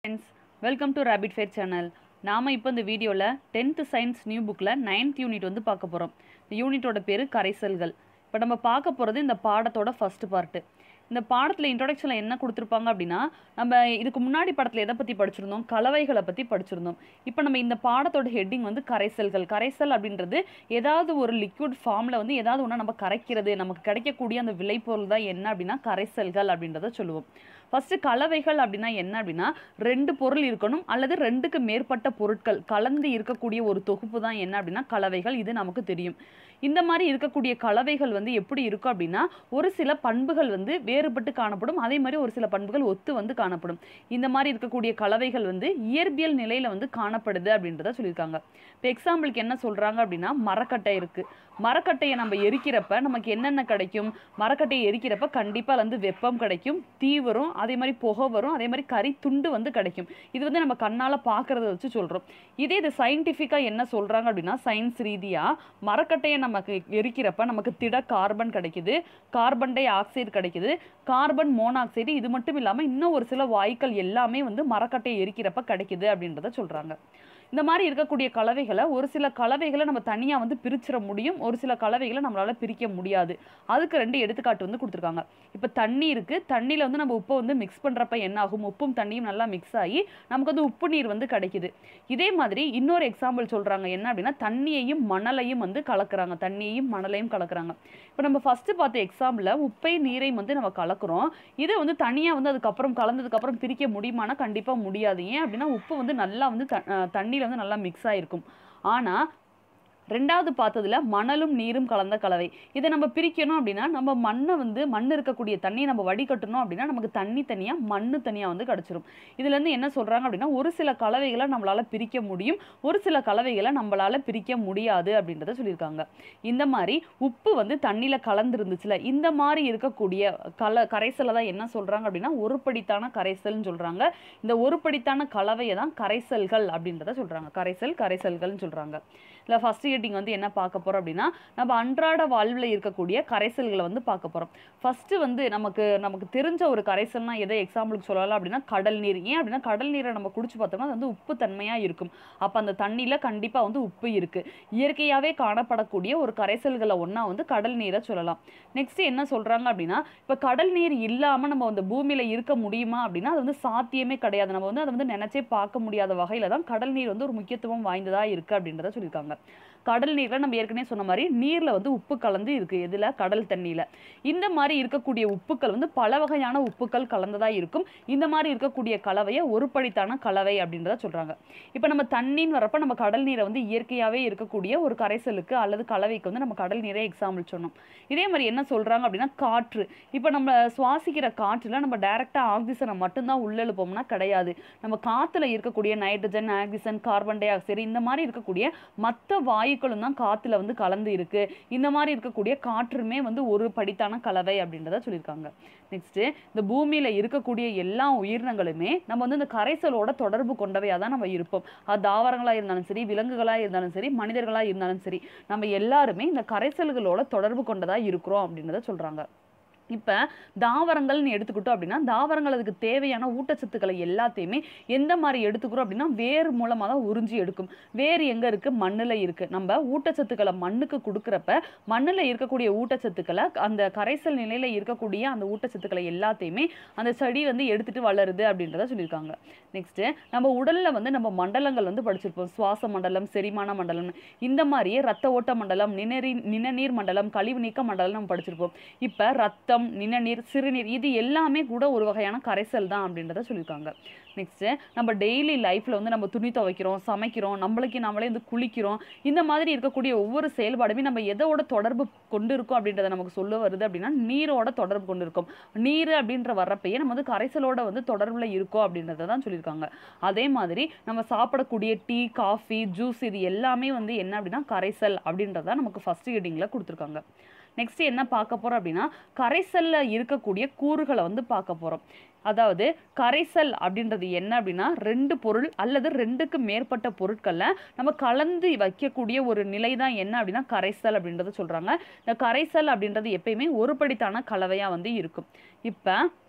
friends welcome to rapid fair channel நாம் இப்போ இந்த வீடியோவில் டென்த்து சயின்ஸ் நியூ புக்கில் நைன்த் யூனிட் வந்து பார்க்க போகிறோம் இந்த யூனிட்டோட பேர் கரைசல்கள் இப்போ நம்ம பார்க்க போகிறது இந்த பாடத்தோட ஃபர்ஸ்ட் பார்ட்டு இந்த பாடத்தில் இன்ட்ரொடக்ஷனில் என்ன கொடுத்துருப்பாங்க அப்படின்னா நம்ம இதுக்கு முன்னாடி படத்தில் எதை பற்றி படிச்சிருந்தோம் கலவைகளை பற்றி படிச்சிருந்தோம் இப்போ நம்ம இந்த பாடத்தோட ஹெட்டிங் வந்து கரைசல்கள் கரைசல் அப்படின்றது ஏதாவது ஒரு லிக்விட் ஃபார்மில் வந்து ஏதாவது ஒன்று நம்ம கரைக்கிறது நமக்கு கிடைக்கக்கூடிய அந்த விளைபொருள் தான் என்ன அப்படின்னா கரைசல்கள் அப்படின்றத சொல்லுவோம் ஃபஸ்ட்டு கலவைகள் அப்படின்னா என்ன அப்படின்னா ரெண்டு பொருள் இருக்கணும் அல்லது ரெண்டுக்கு மேற்பட்ட பொருட்கள் கலந்து இருக்கக்கூடிய ஒரு தொகுப்பு தான் என்ன அப்படின்னா கலவைகள் இது நமக்கு தெரியும் இந்த மாதிரி இருக்கக்கூடிய கலவைகள் வந்து எப்படி இருக்கும் அப்படின்னா ஒரு சில பண்புகள் வந்து வேறுபட்டு காணப்படும் அதே மாதிரி ஒரு சில பண்புகள் ஒத்து வந்து காணப்படும் இந்த மாதிரி இருக்கக்கூடிய கலவைகள் வந்து இயற்பியல் நிலையில வந்து காணப்படுது அப்படின்றத சொல்லியிருக்காங்க இப்போ எக்ஸாம்பிளுக்கு என்ன சொல்றாங்க அப்படின்னா மரக்கட்டை இருக்கு மரக்கட்டையை நம்ம எரிக்கிறப்ப நமக்கு என்னென்ன கிடைக்கும் மரக்கட்டையை எரிக்கிறப்ப கண்டிப்பாக வந்து வெப்பம் கிடைக்கும் தீ வரும் அதே மாதிரி புகை வரும் அதே மாதிரி கறி துண்டு வந்து கிடைக்கும் இது வந்து நம்ம கண்ணால் பார்க்கறத வச்சு சொல்கிறோம் இதே இது சயின்டிஃபிக்காக என்ன சொல்கிறாங்க அப்படின்னா சயின்ஸ் ரீதியாக மரக்கட்டையை நமக்கு எரிக்கிறப்ப நமக்கு திட கார்பன் கிடைக்குது கார்பன் டை ஆக்சைடு கிடைக்குது கார்பன் மோனாக்சைடு இது மட்டும் இல்லாமல் இன்னும் ஒரு சில வாயுக்கள் எல்லாமே வந்து மரக்கட்டையை எரிக்கிறப்ப கிடைக்குது அப்படின்றத சொல்கிறாங்க இந்த மாதிரி இருக்கக்கூடிய கலவைகளை ஒரு சில கலவைகளை நம்ம தனியாக வந்து பிரிச்சிட முடியும் ஒரு சில கலவைகளை நம்மளால் பிரிக்க முடியாது அதுக்கு ரெண்டு எடுத்துக்காட்டு வந்து கொடுத்துருக்காங்க இப்போ தண்ணி இருக்குது தண்ணியில் வந்து நம்ம உப்பை வந்து மிக்ஸ் பண்ணுறப்ப என்ன ஆகும் உப்பும் தண்ணியும் நல்லா மிக்ஸ் ஆகி நமக்கு வந்து உப்பு நீர் வந்து கிடைக்குது இதே மாதிரி இன்னொரு எக்ஸாம்பிள் சொல்கிறாங்க என்ன அப்படின்னா தண்ணியையும் மணலையும் வந்து கலக்குறாங்க தண்ணியையும் மணலையும் கலக்குறாங்க இப்போ நம்ம ஃபஸ்ட்டு பார்த்த எக்ஸாம்பிளில் உப்பை நீரையும் வந்து நம்ம கலக்குறோம் இதை வந்து தனியாக வந்து அதுக்கப்புறம் கலந்ததுக்கப்புறம் பிரிக்க முடியுமானா கண்டிப்பாக முடியாது ஏன் அப்படின்னா உப்பு வந்து நல்லா வந்து த தண்ணியில் வந்து நல்லா மிக்ஸ் ஆகிருக்கும் ஆனால் ரெண்டாவது பார்த்ததுல மணலும் நீரும் கலந்த கலவை இதை நம்ம பிரிக்கணும் அப்படின்னா நம்ம மண்ணை வந்து மண் இருக்கக்கூடிய தண்ணியை நம்ம வடிகட்டணும் அப்படின்னா நமக்கு தண்ணி தனியாக மண் தனியாக வந்து கிடச்சிரும் இதுலேருந்து என்ன சொல்கிறாங்க அப்படின்னா ஒரு சில கலவைகளை நம்மளால் பிரிக்க முடியும் ஒரு சில கலவைகளை நம்மளால் பிரிக்க முடியாது அப்படின்றத சொல்லியிருக்காங்க இந்த மாதிரி உப்பு வந்து தண்ணியில் கலந்துருந்துச்சுல இந்த மாதிரி இருக்கக்கூடிய கல கரைசலை தான் என்ன சொல்கிறாங்க அப்படின்னா ஒருபடித்தான கரைசல்னு சொல்கிறாங்க இந்த ஒருபடித்தான கலவையை தான் கரைசல்கள் அப்படின்றத சொல்கிறாங்க கரைசல் கரைசல்கள்னு சொல்கிறாங்க இல்லை ஃபஸ்ட் ஹெட்டிங் வந்து என்ன பார்க்க போகிறோம் அப்படின்னா நம்ம அன்றாட வாழ்வில் இருக்கக்கூடிய கரைசல்களை வந்து பார்க்க போகிறோம் ஃபஸ்ட்டு வந்து நமக்கு நமக்கு தெரிஞ்ச ஒரு கரைசல்னா எதை எக்ஸாம்பிளுக்கு சொல்லலாம் அப்படின்னா கடல் நீர் ஏன் அப்படின்னா கடல் நீரை நம்ம குடிச்சு பார்த்தோம்னா அது வந்து உப்பு தன்மையாக இருக்கும் அப்போ அந்த தண்ணியில் கண்டிப்பாக வந்து உப்பு இருக்குது இயற்கையாகவே காணப்படக்கூடிய ஒரு கரைசல்களை ஒன்றா வந்து கடல் நீரை சொல்லலாம் நெக்ஸ்ட் என்ன சொல்கிறாங்க அப்படின்னா இப்போ கடல் நீர் இல்லாமல் நம்ம அந்த பூமியில் இருக்க முடியுமா அப்படின்னா அது வந்து சாத்தியமே கிடையாது நம்ம வந்து அதை வந்து நினச்சே பார்க்க முடியாத வகையில் தான் கடல் நீர் வந்து ஒரு முக்கியத்துவம் வாய்ந்ததாக இருக்குது அப்படின்றத சொல்லியிருக்காங்க கடல் நீரில் நம்ம ஏற்கனவே சொன்ன மாதிரி நீரில் வந்து உப்பு கலந்து இருக்குது எதில் கடல் தண்ணியில் இந்த மாதிரி இருக்கக்கூடிய உப்புக்கள் வந்து பல வகையான உப்புக்கள் கலந்ததாக இருக்கும் இந்த மாதிரி இருக்கக்கூடிய கலவையை ஒருபடித்தான கலவை அப்படின்றத சொல்கிறாங்க இப்போ நம்ம தண்ணின்னு வரப்போ நம்ம கடல் நீரை வந்து இயற்கையாகவே இருக்கக்கூடிய ஒரு கரைசலுக்கு அல்லது கலவைக்கு வந்து நம்ம கடல் நீரை எக்ஸாம்பிள் சொன்னோம் இதே மாதிரி என்ன சொல்கிறாங்க அப்படின்னா காற்று இப்போ நம்ம சுவாசிக்கிற காற்றில் நம்ம டைரெக்டாக ஆக்சிஜனை மட்டும்தான் உள்ளெழுப்போம்னா கிடையாது நம்ம காற்றுல இருக்கக்கூடிய nitrogen oxygen carbon dioxide இந்த மாதிரி இருக்கக்கூடிய மற்ற வாயுக்களும் தான் காற்றுல வந்து கலந்து இருக்கு இந்த மாதிரி இருக்கக்கூடிய காற்றுமே வந்து ஒரு படித்தான கலவை அப்படின்றத சொல்லியிருக்காங்க நெக்ஸ்ட் இந்த பூமியில இருக்கக்கூடிய எல்லா உயிரினங்களுமே நம்ம வந்து இந்த கரைசலோட தொடர்பு கொண்டவையாக தான் நம்ம இருப்போம் அது தாவரங்களாக இருந்தாலும் சரி விலங்குகளாக இருந்தாலும் சரி மனிதர்களாக இருந்தாலும் சரி நம்ம எல்லாருமே இந்த கரைசல்களோட தொடர்பு கொண்டதாக இருக்கிறோம் அப்படின்றத சொல்றாங்க இப்போ தாவரங்கள்னு எடுத்துக்கிட்டோம் அப்படின்னா தாவரங்கள் அதுக்கு தேவையான ஊட்டச்சத்துக்களை எல்லாத்தையுமே எந்த மாதிரி எடுத்துக்கிறோம் அப்படின்னா வேர் மூலமாக தான் உறிஞ்சி எடுக்கும் வேர் எங்கே இருக்குது மண்ணில் இருக்குது நம்ம ஊட்டச்சத்துக்களை மண்ணுக்கு கொடுக்குறப்ப மண்ணில் இருக்கக்கூடிய ஊட்டச்சத்துக்களை அந்த கரைசல் நிலையில் இருக்கக்கூடிய அந்த ஊட்டச்சத்துக்களை எல்லாத்தையுமே அந்த செடி வந்து எடுத்துகிட்டு வளருது அப்படின்றத சொல்லியிருக்காங்க நெக்ஸ்ட்டு நம்ம உடலில் வந்து நம்ம மண்டலங்கள் வந்து படிச்சிருப்போம் சுவாச மண்டலம் செரிமான மண்டலம் இந்த மாதிரியே ரத்த ஓட்ட மண்டலம் நிணநீர் நிணநீர் மண்டலம் கழிவு நீக்க மண்டலம் நம்ம படிச்சிருப்போம் இப்போ ரத்தம் ரத்தம் நிணநீர் சிறுநீர் இது எல்லாமே கூட ஒரு வகையான கரைசல் தான் அப்படின்றத சொல்லியிருக்காங்க நெக்ஸ்ட்டு நம்ம டெய்லி லைஃப்பில் வந்து நம்ம துணி துவைக்கிறோம் சமைக்கிறோம் நம்மளுக்கு நம்மளே வந்து குளிக்கிறோம் இந்த மாதிரி இருக்கக்கூடிய ஒவ்வொரு செயல்பாடுமே நம்ம எதோட தொடர்பு கொண்டு இருக்கோம் அப்படின்றத நமக்கு சொல்ல வருது அப்படின்னா நீரோட தொடர்பு கொண்டு இருக்கோம் நீர் அப்படின்ற வர்றப்பயே நம்ம வந்து கரைசலோட வந்து தொடர்பில் இருக்கோம் அப்படின்றத தான் சொல்லியிருக்காங்க அதே மாதிரி நம்ம சாப்பிடக்கூடிய டீ காஃபி ஜூஸ் இது எல்லாமே வந்து என்ன அப்படின்னா கரைசல் அப்படின்றத நமக்கு ஃபர்ஸ்ட் ஹெட்டிங்கில் கொடுத்துருக்காங்க நெக்ஸ்ட் என்ன பார்க்க போறோம் அப்படின்னா கரைசல்ல இருக்கக்கூடிய கூறுகளை வந்து பார்க்க போறோம் அதாவது கரைசல் அப்படின்றது என்ன அப்படின்னா ரெண்டு பொருள் அல்லது ரெண்டுக்கு மேற்பட்ட பொருட்களை நம்ம கலந்து வைக்கக்கூடிய ஒரு நிலை தான் என்ன அப்படின்னா கரைசல் அப்படின்றத சொல்றாங்க இந்த கரைசல் அப்படின்றது எப்பயுமே ஒருபடித்தான கலவையா வந்து இருக்கும் இப்போ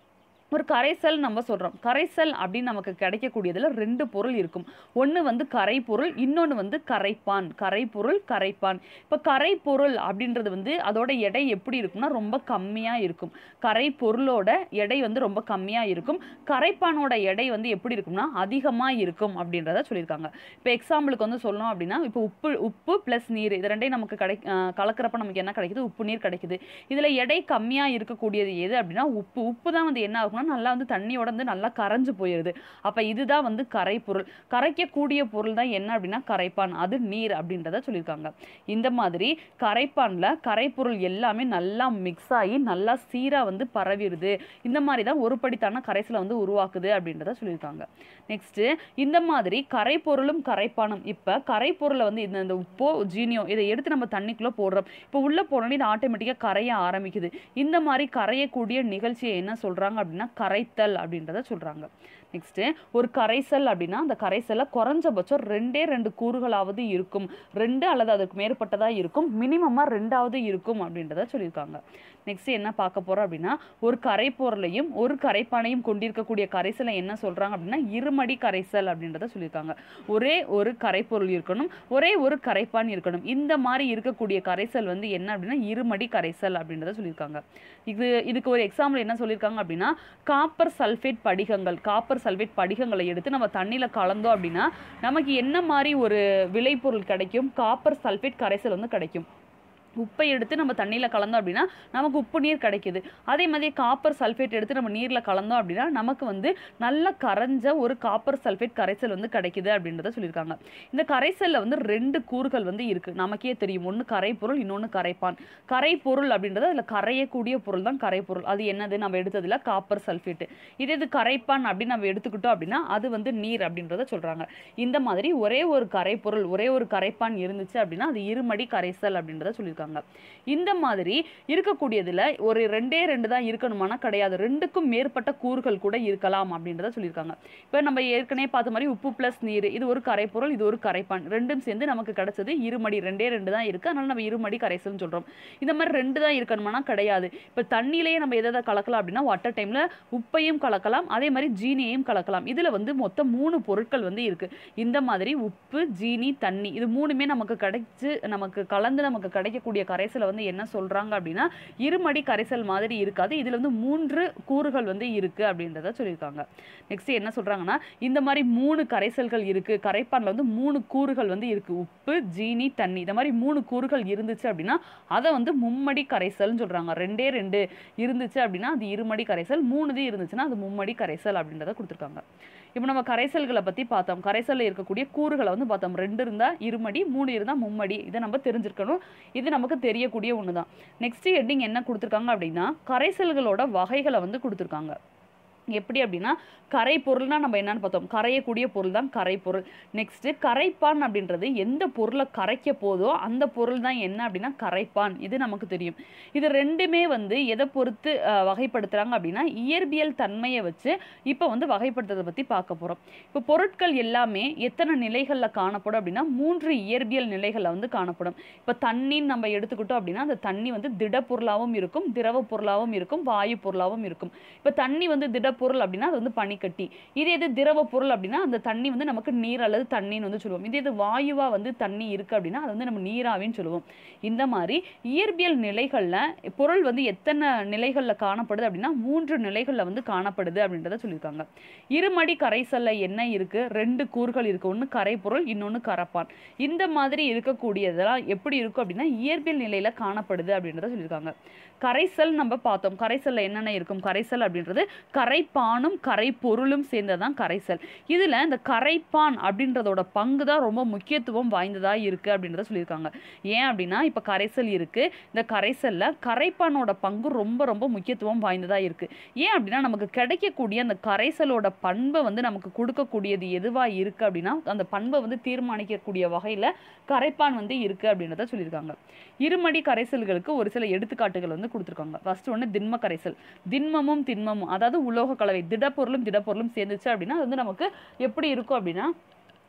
ஒரு கரைசல் நம்ம சொல்கிறோம் கரைசல் அப்படின்னு நமக்கு கிடைக்கக்கூடியதில் ரெண்டு பொருள் இருக்கும் ஒன்று வந்து கரைப்பொருள் இன்னொன்று வந்து கரைப்பான் கரைப்பொருள் கரைப்பான் இப்போ கரைப்பொருள் அப்படின்றது வந்து அதோட எடை எப்படி இருக்கும்னா ரொம்ப கம்மியாக இருக்கும் கரைப்பொருளோட எடை வந்து ரொம்ப கம்மியாக இருக்கும் கரைப்பானோட எடை வந்து எப்படி இருக்கும்னா அதிகமாக இருக்கும் அப்படின்றத சொல்லியிருக்காங்க இப்போ எக்ஸாம்பிளுக்கு வந்து சொல்லணும் அப்படின்னா இப்போ உப்பு உப்பு ப்ளஸ் நீர் இது ரெண்டையும் நமக்கு கிடை அஹ் கலக்கிறப்ப நமக்கு என்ன கிடைக்குது உப்பு நீர் கிடைக்குது இதில் எடை கம்மியாக இருக்கக்கூடியது எது அப்படின்னா உப்பு உப்பு தான் வந்து என்ன ஆகும்னா நல்லா வந்து தண்ணியோட வந்து நல்லா கரைஞ்சு போயிடுது அப்போ இதுதான் வந்து கரைப்பொருள் கரைக்கக்கூடிய பொருள் தான் என்ன அப்படின்னா கரைப்பான் அது நீர் அப்படின்றத சொல்லியிருக்காங்க இந்த மாதிரி கரைப்பான்ல கரைப்பொருள் எல்லாமே நல்லா மிக்ஸ் ஆகி நல்லா சீராக வந்து பரவிடுது இந்த மாதிரி தான் ஒரு படித்தான கரைசலை வந்து உருவாக்குது அப்படின்றத சொல்லியிருக்காங்க நெக்ஸ்ட் இந்த மாதிரி கரைப்பொருளும் கரைப்பானும் இப்போ கரைப்பொருளை வந்து இந்த இந்த உப்போ ஜீனியோ இதை எடுத்து நம்ம தண்ணிக்குள்ளே போடுறோம் இப்போ உள்ளே போனோடனே இது ஆட்டோமேட்டிக்காக கரைய ஆரம்பிக்குது இந்த மாதிரி கரையக்கூடிய நிகழ்ச்சியை என்ன சொல்கிறாங்க அப்படின்னா கரைத்தல் அப்படின்றத சொல்கிறாங்க நெக்ஸ்ட்டு ஒரு கரைசல் அப்படின்னா அந்த கரைசலில் குறைஞ்சபட்சம் ரெண்டே ரெண்டு கூறுகளாவது இருக்கும் ரெண்டு அல்லது அதுக்கு மேற்பட்டதாக இருக்கும் மினிமமாக ரெண்டாவது இருக்கும் அப்படின்றத சொல்லியிருக்காங்க நெக்ஸ்ட் என்ன பார்க்க போகிறோம் அப்படின்னா ஒரு கரைப்பொருளையும் ஒரு கரைப்பானையும் கொண்டிருக்கக்கூடிய கரைசலை என்ன சொல்கிறாங்க அப்படின்னா இருமடி கரைசல் அப்படின்றத சொல்லியிருக்காங்க ஒரே ஒரு கரைப்பொருள் இருக்கணும் ஒரே ஒரு கரைப்பான் இருக்கணும் இந்த மாதிரி இருக்கக்கூடிய கரைசல் வந்து என்ன அப்படின்னா இருமடி கரைசல் அப்படின்றத சொல்லியிருக்காங்க இது இதுக்கு ஒரு எக்ஸாம்பிள் என்ன சொல்லியிருக்காங்க அப்படின்னா காப்பர் சல்ஃபேட் படிகங்கள் காப்பர் சல்ஃபேட் படிகங்களை எடுத்து நம்ம தண்ணியில் கலந்தோம் அப்படின்னா நமக்கு என்ன மாதிரி ஒரு விளைபொருள் கிடைக்கும் காப்பர் சல்ஃபேட் கரைசல் வந்து கிடைக்கும் உப்பை எடுத்து நம்ம தண்ணியில் கலந்தோம் அப்படின்னா நமக்கு உப்பு நீர் கிடைக்குது அதே மாதிரி காப்பர் சல்ஃபேட் எடுத்து நம்ம நீரில் கலந்தோம் அப்படின்னா நமக்கு வந்து நல்ல கரைஞ்ச ஒரு காப்பர் சல்ஃபேட் கரைசல் வந்து கிடைக்குது அப்படின்றத சொல்லியிருக்காங்க இந்த கரைசலில் வந்து ரெண்டு கூறுகள் வந்து இருக்குது நமக்கே தெரியும் ஒன்று கரைப்பொருள் இன்னொன்று கரைப்பான் கரைப்பொருள் அப்படின்றது அதில் கரையக்கூடிய பொருள் தான் கரைப்பொருள் அது என்னது நம்ம எடுத்ததில் காப்பர் சல்ஃபேட்டு இதே இது கரைப்பான் அப்படின்னு நம்ம எடுத்துக்கிட்டோம் அப்படின்னா அது வந்து நீர் அப்படின்றத சொல்கிறாங்க இந்த மாதிரி ஒரே ஒரு கரைப்பொருள் ஒரே ஒரு கரைப்பான் இருந்துச்சு அப்படின்னா அது இருமடி கரைசல் அப்படின்றத சொல்லியிருக்காங்க இந்த மாதிரி இருக்கக்கூடியதுல ஒரு ரெண்டே ரெண்டு தான் இருக்கணுமானா கிடையாது ரெண்டுக்கும் மேற்பட்ட கூறுகள் கூட இருக்கலாம் அப்படின்றத சொல்லியிருக்காங்க இப்போ நம்ம ஏற்கனவே பார்த்த மாதிரி உப்பு ப்ளஸ் நீர் இது ஒரு கரைப்பொருள் இது ஒரு கரைப்பான் ரெண்டும் சேர்ந்து நமக்கு கிடைச்சது இருமடி ரெண்டே ரெண்டு தான் இருக்கு அதனால நம்ம இருமடி கரைசல்னு சொல்றோம் இந்த மாதிரி ரெண்டு தான் இருக்கணுமானா கிடையாது இப்போ தண்ணியிலேயே நம்ம எதை எதை கலக்கலாம் அப்படின்னா வாட்டர் டைம்ல உப்பையும் கலக்கலாம் அதே மாதிரி ஜீனியையும் கலக்கலாம் இதுல வந்து மொத்தம் மூணு பொருட்கள் வந்து இருக்கு இந்த மாதிரி உப்பு ஜீனி தண்ணி இது மூணுமே நமக்கு கிடைச்சு நமக்கு கலந்து நமக்கு கிடைக்கக்கூடிய கரைசலை வந்து என்ன சொல்றாங்க அப்படின்னா இருமடி கரைசல் மாதிரி இருக்காது இதுல வந்து மூன்று கூறுகள் வந்து இருக்கு அப்படின்றத சொல்லியிருக்காங்க நெக்ஸ்ட் என்ன சொல்றாங்கன்னா இந்த மாதிரி மூணு கரைசல்கள் இருக்கு கரைப்பான்ல வந்து மூணு கூறுகள் வந்து இருக்கு உப்பு ஜீனி தண்ணி இந்த மாதிரி மூணு கூறுகள் இருந்துச்சு அப்படின்னா அதை வந்து மும்மடி கரைசல்னு சொல்றாங்க ரெண்டே ரெண்டு இருந்துச்சு அப்படின்னா அது இருமடி கரைசல் மூணு இது இருந்துச்சுன்னா அது மும்மடி கரைசல் அப்படின்றத கொடுத்துருக்காங்க இப்போ நம்ம கரைசல்களை பற்றி பார்த்தோம் கரைசலில் இருக்கக்கூடிய கூறுகளை வந்து பார்த்தோம் ரெண்டு இருந்தால் இருமடி மூணு இருந்தால் மும்மடி இதை நம்ம தெரிஞ்சிருக்கணும் இது நமக்கு தெரியக்கூடிய ஒன்று தான் நெக்ஸ்ட் ஹெட்டிங் என்ன கொடுத்துருக்காங்க அப்படின்னா கரைசல்களோட வகைகளை வந்து கொடுத்துருக்காங்க எப்படி அப்படின்னா கரை பொருள்னா நம்ம என்னன்னு பார்த்தோம் கரையக்கூடிய பொருள் தான் கரைப்பொருள் நெக்ஸ்ட் கரைப்பான் அப்படின்றது எந்த பொருளை கரைக்க போதோ அந்த பொருள் தான் என்ன அப்படின்னா கரைப்பான் இது நமக்கு தெரியும் இது ரெண்டுமே வந்து எதை பொறுத்து அஹ், வகைப்படுத்துறாங்க அப்படின்னா இயற்பியல் தன்மையை வச்சு இப்போ வந்து வகைப்படுத்துறதை பற்றி பார்க்க போகிறோம் இப்போ பொருட்கள் எல்லாமே எத்தனை நிலைகளில் காணப்படும் அப்படின்னா மூன்று இயற்பியல் நிலைகளில் வந்து காணப்படும் இப்போ தண்ணின்னு நம்ம எடுத்துக்கிட்டோம் அப்படின்னா அந்த தண்ணி வந்து திடப்பொருளாகவும் இருக்கும் திரவ பொருளாகவும் இருக்கும் வாயு பொருளாகவும் இருக்கும் இப்போ தண்ணி வந்து திடப்பொருள் அப்படின்னா அது வந்து பனிக்கட்டி இதே இது திரவ பொருள் அப்படின்னா அந்த தண்ணி வந்து நமக்கு நீர் அல்லது தண்ணின்னு வந்து சொல்லுவோம் இதே இது வாயுவா வந்து தண்ணி இருக்கு அப்படின்னா அது வந்து நம்ம நீராவின்னு சொல்லுவோம் இந்த மாதிரி இயற்பியல் நிலைகள்ல பொருள் வந்து எத்தனை நிலைகள்ல காணப்படுது அப்படின்னா மூன்று நிலைகள்ல வந்து காணப்படுது அப்படின்றத சொல்லியிருக்காங்க இருமடி கரைசல்ல என்ன இருக்கு ரெண்டு கூறுகள் இருக்கு ஒன்று கரைப்பொருள் இன்னொன்று கரப்பான் இந்த மாதிரி இருக்கக்கூடியதெல்லாம் எப்படி இருக்கும் அப்படின்னா இயற்பியல் நிலையில காணப்படுது அப்படின்றத சொல்லியிருக்காங்க கரைசல் நம்ம பார்த்தோம் கரைசல்ல என்னென்ன இருக்கும் கரைசல் அப்படின்றது கரைப்பானும் கரைப்பொருளும் சேர்ந்ததான் கரைசல் இதுல இந்த கரைப்பான் அப்படின்றதோட பங்கு தான் ரொம்ப முக்கியத்துவம் வாய்ந்ததா இருக்கு அப்படின்றத சொல்லியிருக்காங்க ஏன் அப்படின்னா இப்ப கரைசல் இருக்கு இந்த கரைசல்ல கரைப்பானோட பங்கு ரொம்ப ரொம்ப முக்கியத்துவம் வாய்ந்ததா இருக்கு ஏன் அப்படின்னா நமக்கு கிடைக்கக்கூடிய அந்த கரைசலோட பண்பை வந்து நமக்கு கொடுக்கக்கூடியது எதுவா இருக்கு அப்படின்னா அந்த பண்பை வந்து தீர்மானிக்கக்கூடிய வகையில கரைப்பான் வந்து இருக்கு அப்படின்றத சொல்லியிருக்காங்க இருமடி கரைசல்களுக்கு ஒரு சில எடுத்துக்காட்டுகள் வந்து கொடுத்துருக்காங்க ஃபர்ஸ்ட் ஒன்று திண்ம கரைசல் திண்மமும் திண்மமும் அதாவது உலோக கலவை திடப்பொருளும் திடப்பொருளும் சேர்ந்துச்சு அப்படின்னா அது வந்து நமக்கு எப்படி இருக்கும் அப்படின்னா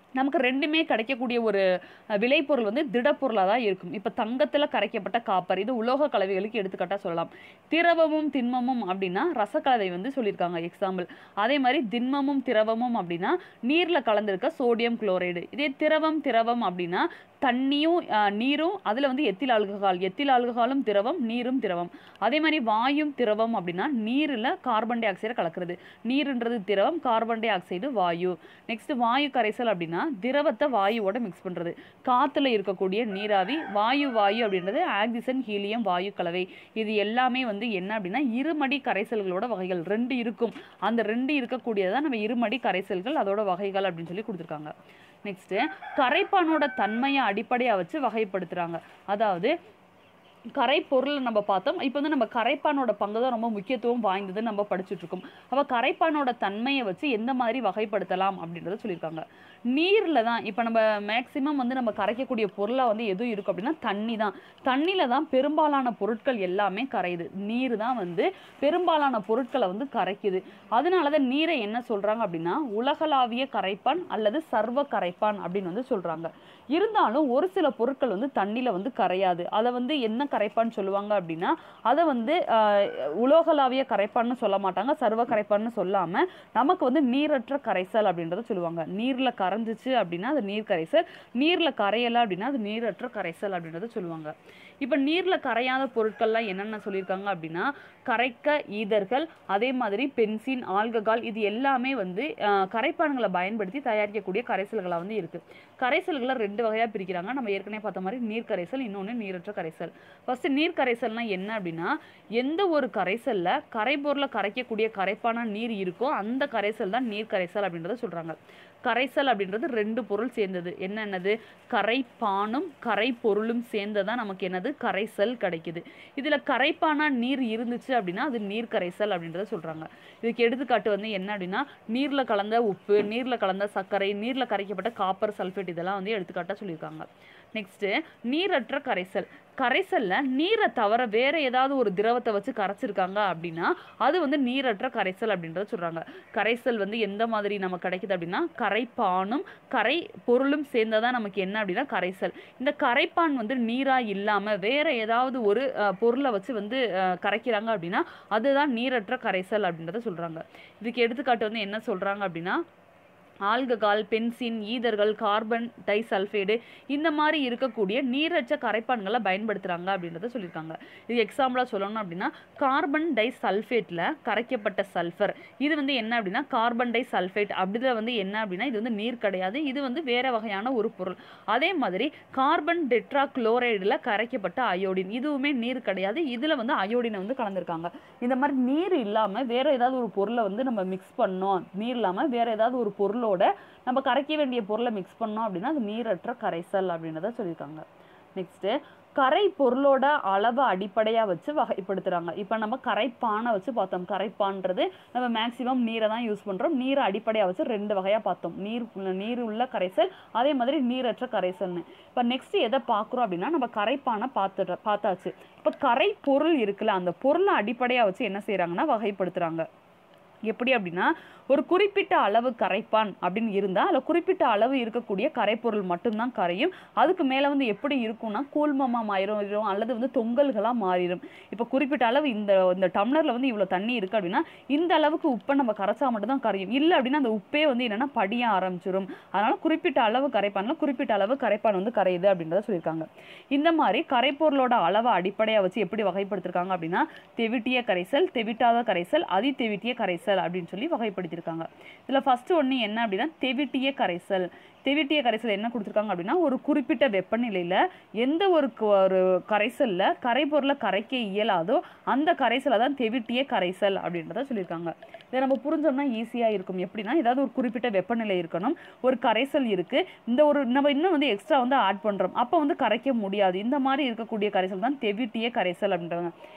நமக்கு ரெண்டுமே கிடைக்கக்கூடிய ஒரு அஹ், விளைபொருள் வந்து திடப்பொருளாக தான் இருக்கும் இப்போ தங்கத்தில் கரைக்கப்பட்ட காப்பர் இது உலோக கலவைகளுக்கு எடுத்துக்காட்டாக சொல்லலாம் திரவமும் திண்மமும் அப்படின்னா ரசக்கலவை வந்து சொல்லியிருக்காங்க எக்ஸாம்பிள் அதே மாதிரி திண்மமும் திரவமும் அப்படின்னா நீரில் கலந்திருக்க சோடியம் குளோரைடு இதே திரவம் திரவம் அப்படின்னா தண்ணியும் அஹ், நீரும் அதில் வந்து எத்தில் ஆல்கஹால் எத்தில் ஆல்கஹாலும் திரவம் நீரும் திரவம் அதே மாதிரி வாயும் திரவம் அப்படின்னா நீரில் கார்பன் டை ஆக்சைடை கலக்கிறது நீருன்றது திரவம் கார்பன் டை ஆக்சைடு வாயு நெக்ஸ்ட் வாயு கரைசல் அப்படின்னா திரவத்தை வாயுவோட மிக்ஸ் பண்ணுறது காற்றுல இருக்கக்கூடிய நீராவி வாயு வாயு அப்படின்றது ஆக்சிஜன் ஹீலியம் வாயு கலவை இது எல்லாமே வந்து என்ன அப்படின்னா இருமடி கரைசல்களோட வகைகள் ரெண்டு இருக்கும் அந்த ரெண்டு இருக்கக்கூடியதான் நம்ம இருமடி கரைசல்கள் அதோட வகைகள் அப்படின்னு சொல்லி கொடுத்துருக்காங்க நெக்ஸ்ட்டு கரைப்பானோட தன்மையை அடிப்படையாக வச்சு வகைப்படுத்துகிறாங்க அதாவது கரை பொருள் நம்ம பார்த்தோம் இப்போ வந்து நம்ம கரைப்பானோட பங்கு தான் ரொம்ப முக்கியத்துவம் வாய்ந்ததுன்னு நம்ம படிச்சுட்டு இருக்கோம் அப்போ கரைப்பானோட தன்மையை வச்சு எந்த மாதிரி வகைப்படுத்தலாம் அப்படின்றத சொல்லியிருக்காங்க நீரில் தான் இப்போ நம்ம மேக்சிமம் வந்து நம்ம கரைக்கக்கூடிய பொருளாக வந்து எதுவும் இருக்கும் அப்படின்னா தண்ணி தான் தண்ணியில் தான் பெரும்பாலான பொருட்கள் எல்லாமே கரையுது நீர் தான் வந்து பெரும்பாலான பொருட்களை வந்து கரைக்குது அதனால தான் நீரை என்ன சொல்கிறாங்க அப்படின்னா உலகளாவிய கரைப்பான் அல்லது சர்வ கரைப்பான் அப்படின்னு வந்து சொல்கிறாங்க இருந்தாலும் ஒரு சில பொருட்கள் வந்து தண்ணியில் வந்து கரையாது அதை வந்து என்ன கரைப்பான்னு சொல்லுவாங்க அப்படின்னா அதை வந்து ஆஹ், உலோகளாவிய கரைப்பான்னு சொல்ல மாட்டாங்க சர்வ கரைப்பான்னு சொல்லாமல் நமக்கு வந்து நீரற்ற கரைசல் அப்படின்றத சொல்லுவாங்க நீரில் கரைஞ்சிச்சு அப்படின்னா அது நீர் கரைசல் நீரில் கரையலை அப்படின்னா அது நீரற்ற கரைசல் அப்படின்றத சொல்லுவாங்க இப்போ நீரில் கரையாத பொருட்கள்லாம் என்னென்ன சொல்லியிருக்காங்க அப்படின்னா கரைக்க ஈதர்கள் அதே மாதிரி பென்சின் ஆல்கஹால் இது எல்லாமே வந்து ஆஹ், கரைப்பான்களை பயன்படுத்தி தயாரிக்கக்கூடிய கரைசல்களாக வந்து இருக்குது கரைசல்களை ரெண்டு வகையாக பிரிக்கிறாங்க நம்ம ஏற்கனவே பார்த்த மாதிரி நீர் கரைசல் இன்னொன்று நீரற்ற கரைசல் ஃபர்ஸ்ட் நீர் கரைசல்னா என்ன அப்படின்னா எந்த ஒரு கரைசல்ல கரைபொருளை கரைக்கக்கூடிய கரைப்பான நீர் இருக்கோ அந்த கரைசல் தான் நீர் கரைசல் அப்படின்றத சொல்றாங்க கரைசல் அப்படின்றது ரெண்டு பொருள் சேர்ந்தது என்னென்னது கரைப்பானும் கரை பொருளும் சேர்ந்ததான் நமக்கு என்னது கரைசல் கிடைக்குது இதுல கரைப்பானா நீர் இருந்துச்சு அப்படின்னா அது நீர் கரைசல் அப்படின்றத சொல்றாங்க இதுக்கு எடுத்துக்காட்டு வந்து என்ன அப்படின்னா நீர்ல கலந்த உப்பு நீர்ல கலந்த சர்க்கரை நீர்ல கரைக்கப்பட்ட காப்பர் சல்ஃபேட் இதெல்லாம் வந்து எடுத்துக்காட்டா சொல்லியிருக்காங்க நெக்ஸ்ட் நீரற்ற கரைசல் கரைசல்ல நீரை தவிர வேற ஏதாவது ஒரு திரவத்தை வச்சு கரைச்சிருக்காங்க அப்படின்னா அது வந்து நீரற்ற கரைசல் அப்படின்றத சொல்றாங்க கரைசல் வந்து எந்த மாதிரி நமக்கு கிடைக்குது அப்படின்னா கரைப்பானும் கரை பொருளும் சேர்ந்ததான் நமக்கு என்ன அப்படின்னா கரைசல் இந்த கரைப்பான் வந்து நீரா இல்லாம வேற ஏதாவது ஒரு அஹ், பொருளை வச்சு வந்து அஹ், கரைக்கிறாங்க அப்படின்னா அதுதான் நீரற்ற கரைசல் அப்படின்றத சொல்றாங்க இதுக்கு எடுத்துக்காட்டு வந்து என்ன சொல்றாங்க அப்படின்னா ஆல்கஹால் பென்சின் ஈதர்கள் கார்பன் டைசல்ஃபைடு இந்த மாதிரி இருக்கக்கூடிய நீரற்ற கரைப்பான்களை பயன்படுத்துகிறாங்க அப்படின்றத சொல்லியிருக்காங்க இது எக்ஸாம்பிளாக சொல்லணும் அப்படின்னா கார்பன் டைசல்ஃபேட்டில் கரைக்கப்பட்ட சல்ஃபர் இது வந்து என்ன அப்படின்னா கார்பன் டை சல்ஃபேட் அப்படிதுல வந்து என்ன அப்படின்னா இது வந்து நீர் கிடையாது இது வந்து வேற வகையான ஒரு பொருள் அதே மாதிரி கார்பன் டெட்ரா குளோரைடில் கரைக்கப்பட்ட அயோடின் இதுவுமே நீர் கிடையாது இதில் வந்து அயோடினை வந்து கலந்துருக்காங்க இந்த மாதிரி நீர் இல்லாமல் வேற ஏதாவது ஒரு பொருளை வந்து நம்ம மிக்ஸ் பண்ணோம் நீர் இல்லாமல் வேற ஏதாவது ஒரு பொருளோட நம்ம கரைக்க வேண்டிய பொருளை மிக்ஸ் பண்ணோம் அப்படின்னா அது நீரற்ற கரைசல் அப்படின்றத சொல்லியிருக்காங்க நெக்ஸ்ட்டு கரை பொருளோட அளவை அடிப்படையாக வச்சு வகைப்படுத்துகிறாங்க இப்போ நம்ம கரைப்பானை வச்சு பார்த்தோம் கரைப்பான்றது நம்ம மேக்ஸிமம் நீரை தான் யூஸ் பண்ணுறோம் நீரை அடிப்படையாக வச்சு ரெண்டு வகையாக பார்த்தோம் நீர் உள்ள- நீர் உள்ள கரைசல் அதே மாதிரி நீரற்ற கரைசல்னு இப்போ நெக்ஸ்ட் எதை பார்க்குறோம் அப்படின்னா நம்ம கரைப்பானை பார்த்துட்டு பார்த்தாச்சு இப்போ கரை பொருள் இருக்குல்ல அந்த பொருளை அடிப்படையாக வச்சு என்ன செய்கிறாங்கன்னா வகைப்படுத்துகிறாங்க எப்படி அப்படின்னா ஒரு குறிப்பிட்ட அளவு கரைப்பான் அப்படின்னு இருந்தால் அதில் குறிப்பிட்ட அளவு இருக்கக்கூடிய கரைப்பொருள் மட்டும்தான் கரையும் அதுக்கு மேலே வந்து எப்படி இருக்கும்னா கூழ்மமாக மாறிடும் அல்லது வந்து தொங்கல்களாக மாறிடும் இப்போ குறிப்பிட்ட அளவு இந்த இந்த டம்ளரில் வந்து இவ்வளோ தண்ணி இருக்குது அப்படின்னா இந்த அளவுக்கு உப்பை நம்ம கரைச்சா மட்டும்தான் கரையும் இல்லை அப்படின்னா அந்த உப்பே வந்து என்னென்னா படிய ஆரம்பிச்சிடும் அதனால் குறிப்பிட்ட அளவு கரைப்பானில் குறிப்பிட்ட அளவு கரைப்பான் வந்து கரையுது அப்படின்றத சொல்லியிருக்காங்க இந்த மாதிரி கரைப்பொருளோட அளவை அடிப்படையாக வச்சு எப்படி வகைப்படுத்திருக்காங்க அப்படின்னா தெவிட்டிய கரைசல் தெவிட்டாத கரைசல் அதி தெவிட்டிய கரைசல் அப்படின்னு சொல்லி வகைப்படுத்தியிருக்காங்க இதில் ஃபர்ஸ்ட் ஒன்று என்ன அப்படின்னா தெவிட்டிய கரைசல் தெவிட்டிய கரைசல் என்ன கொடுத்துருக்காங்க அப்படின்னா ஒரு குறிப்பிட்ட வெப்பநிலையில் எந்த ஒரு கு- ஒரு கரைசலில் கரைப்பொருளை கரைக்க இயலாதோ அந்த கரைசலை தான் தெவிட்டிய கரைசல் அப்படின்றத சொல்லியிருக்காங்க இதை நம்ம புரிஞ்சோம்னா ஈஸியாக இருக்கும் எப்படின்னா ஏதாவது ஒரு குறிப்பிட்ட வெப்பநிலை இருக்கணும் ஒரு கரைசல் இருக்குது இந்த ஒரு நம்ம இன்னும் வந்து எக்ஸ்ட்ரா வந்து ஆட் பண்ணுறோம் அப்போ வந்து கரைக்க முடியாது இந்த மாதிரி இருக்கக்கூடிய கரைசல் தான் தெவிட்டிய கரைசல் அப்படின்றாங்க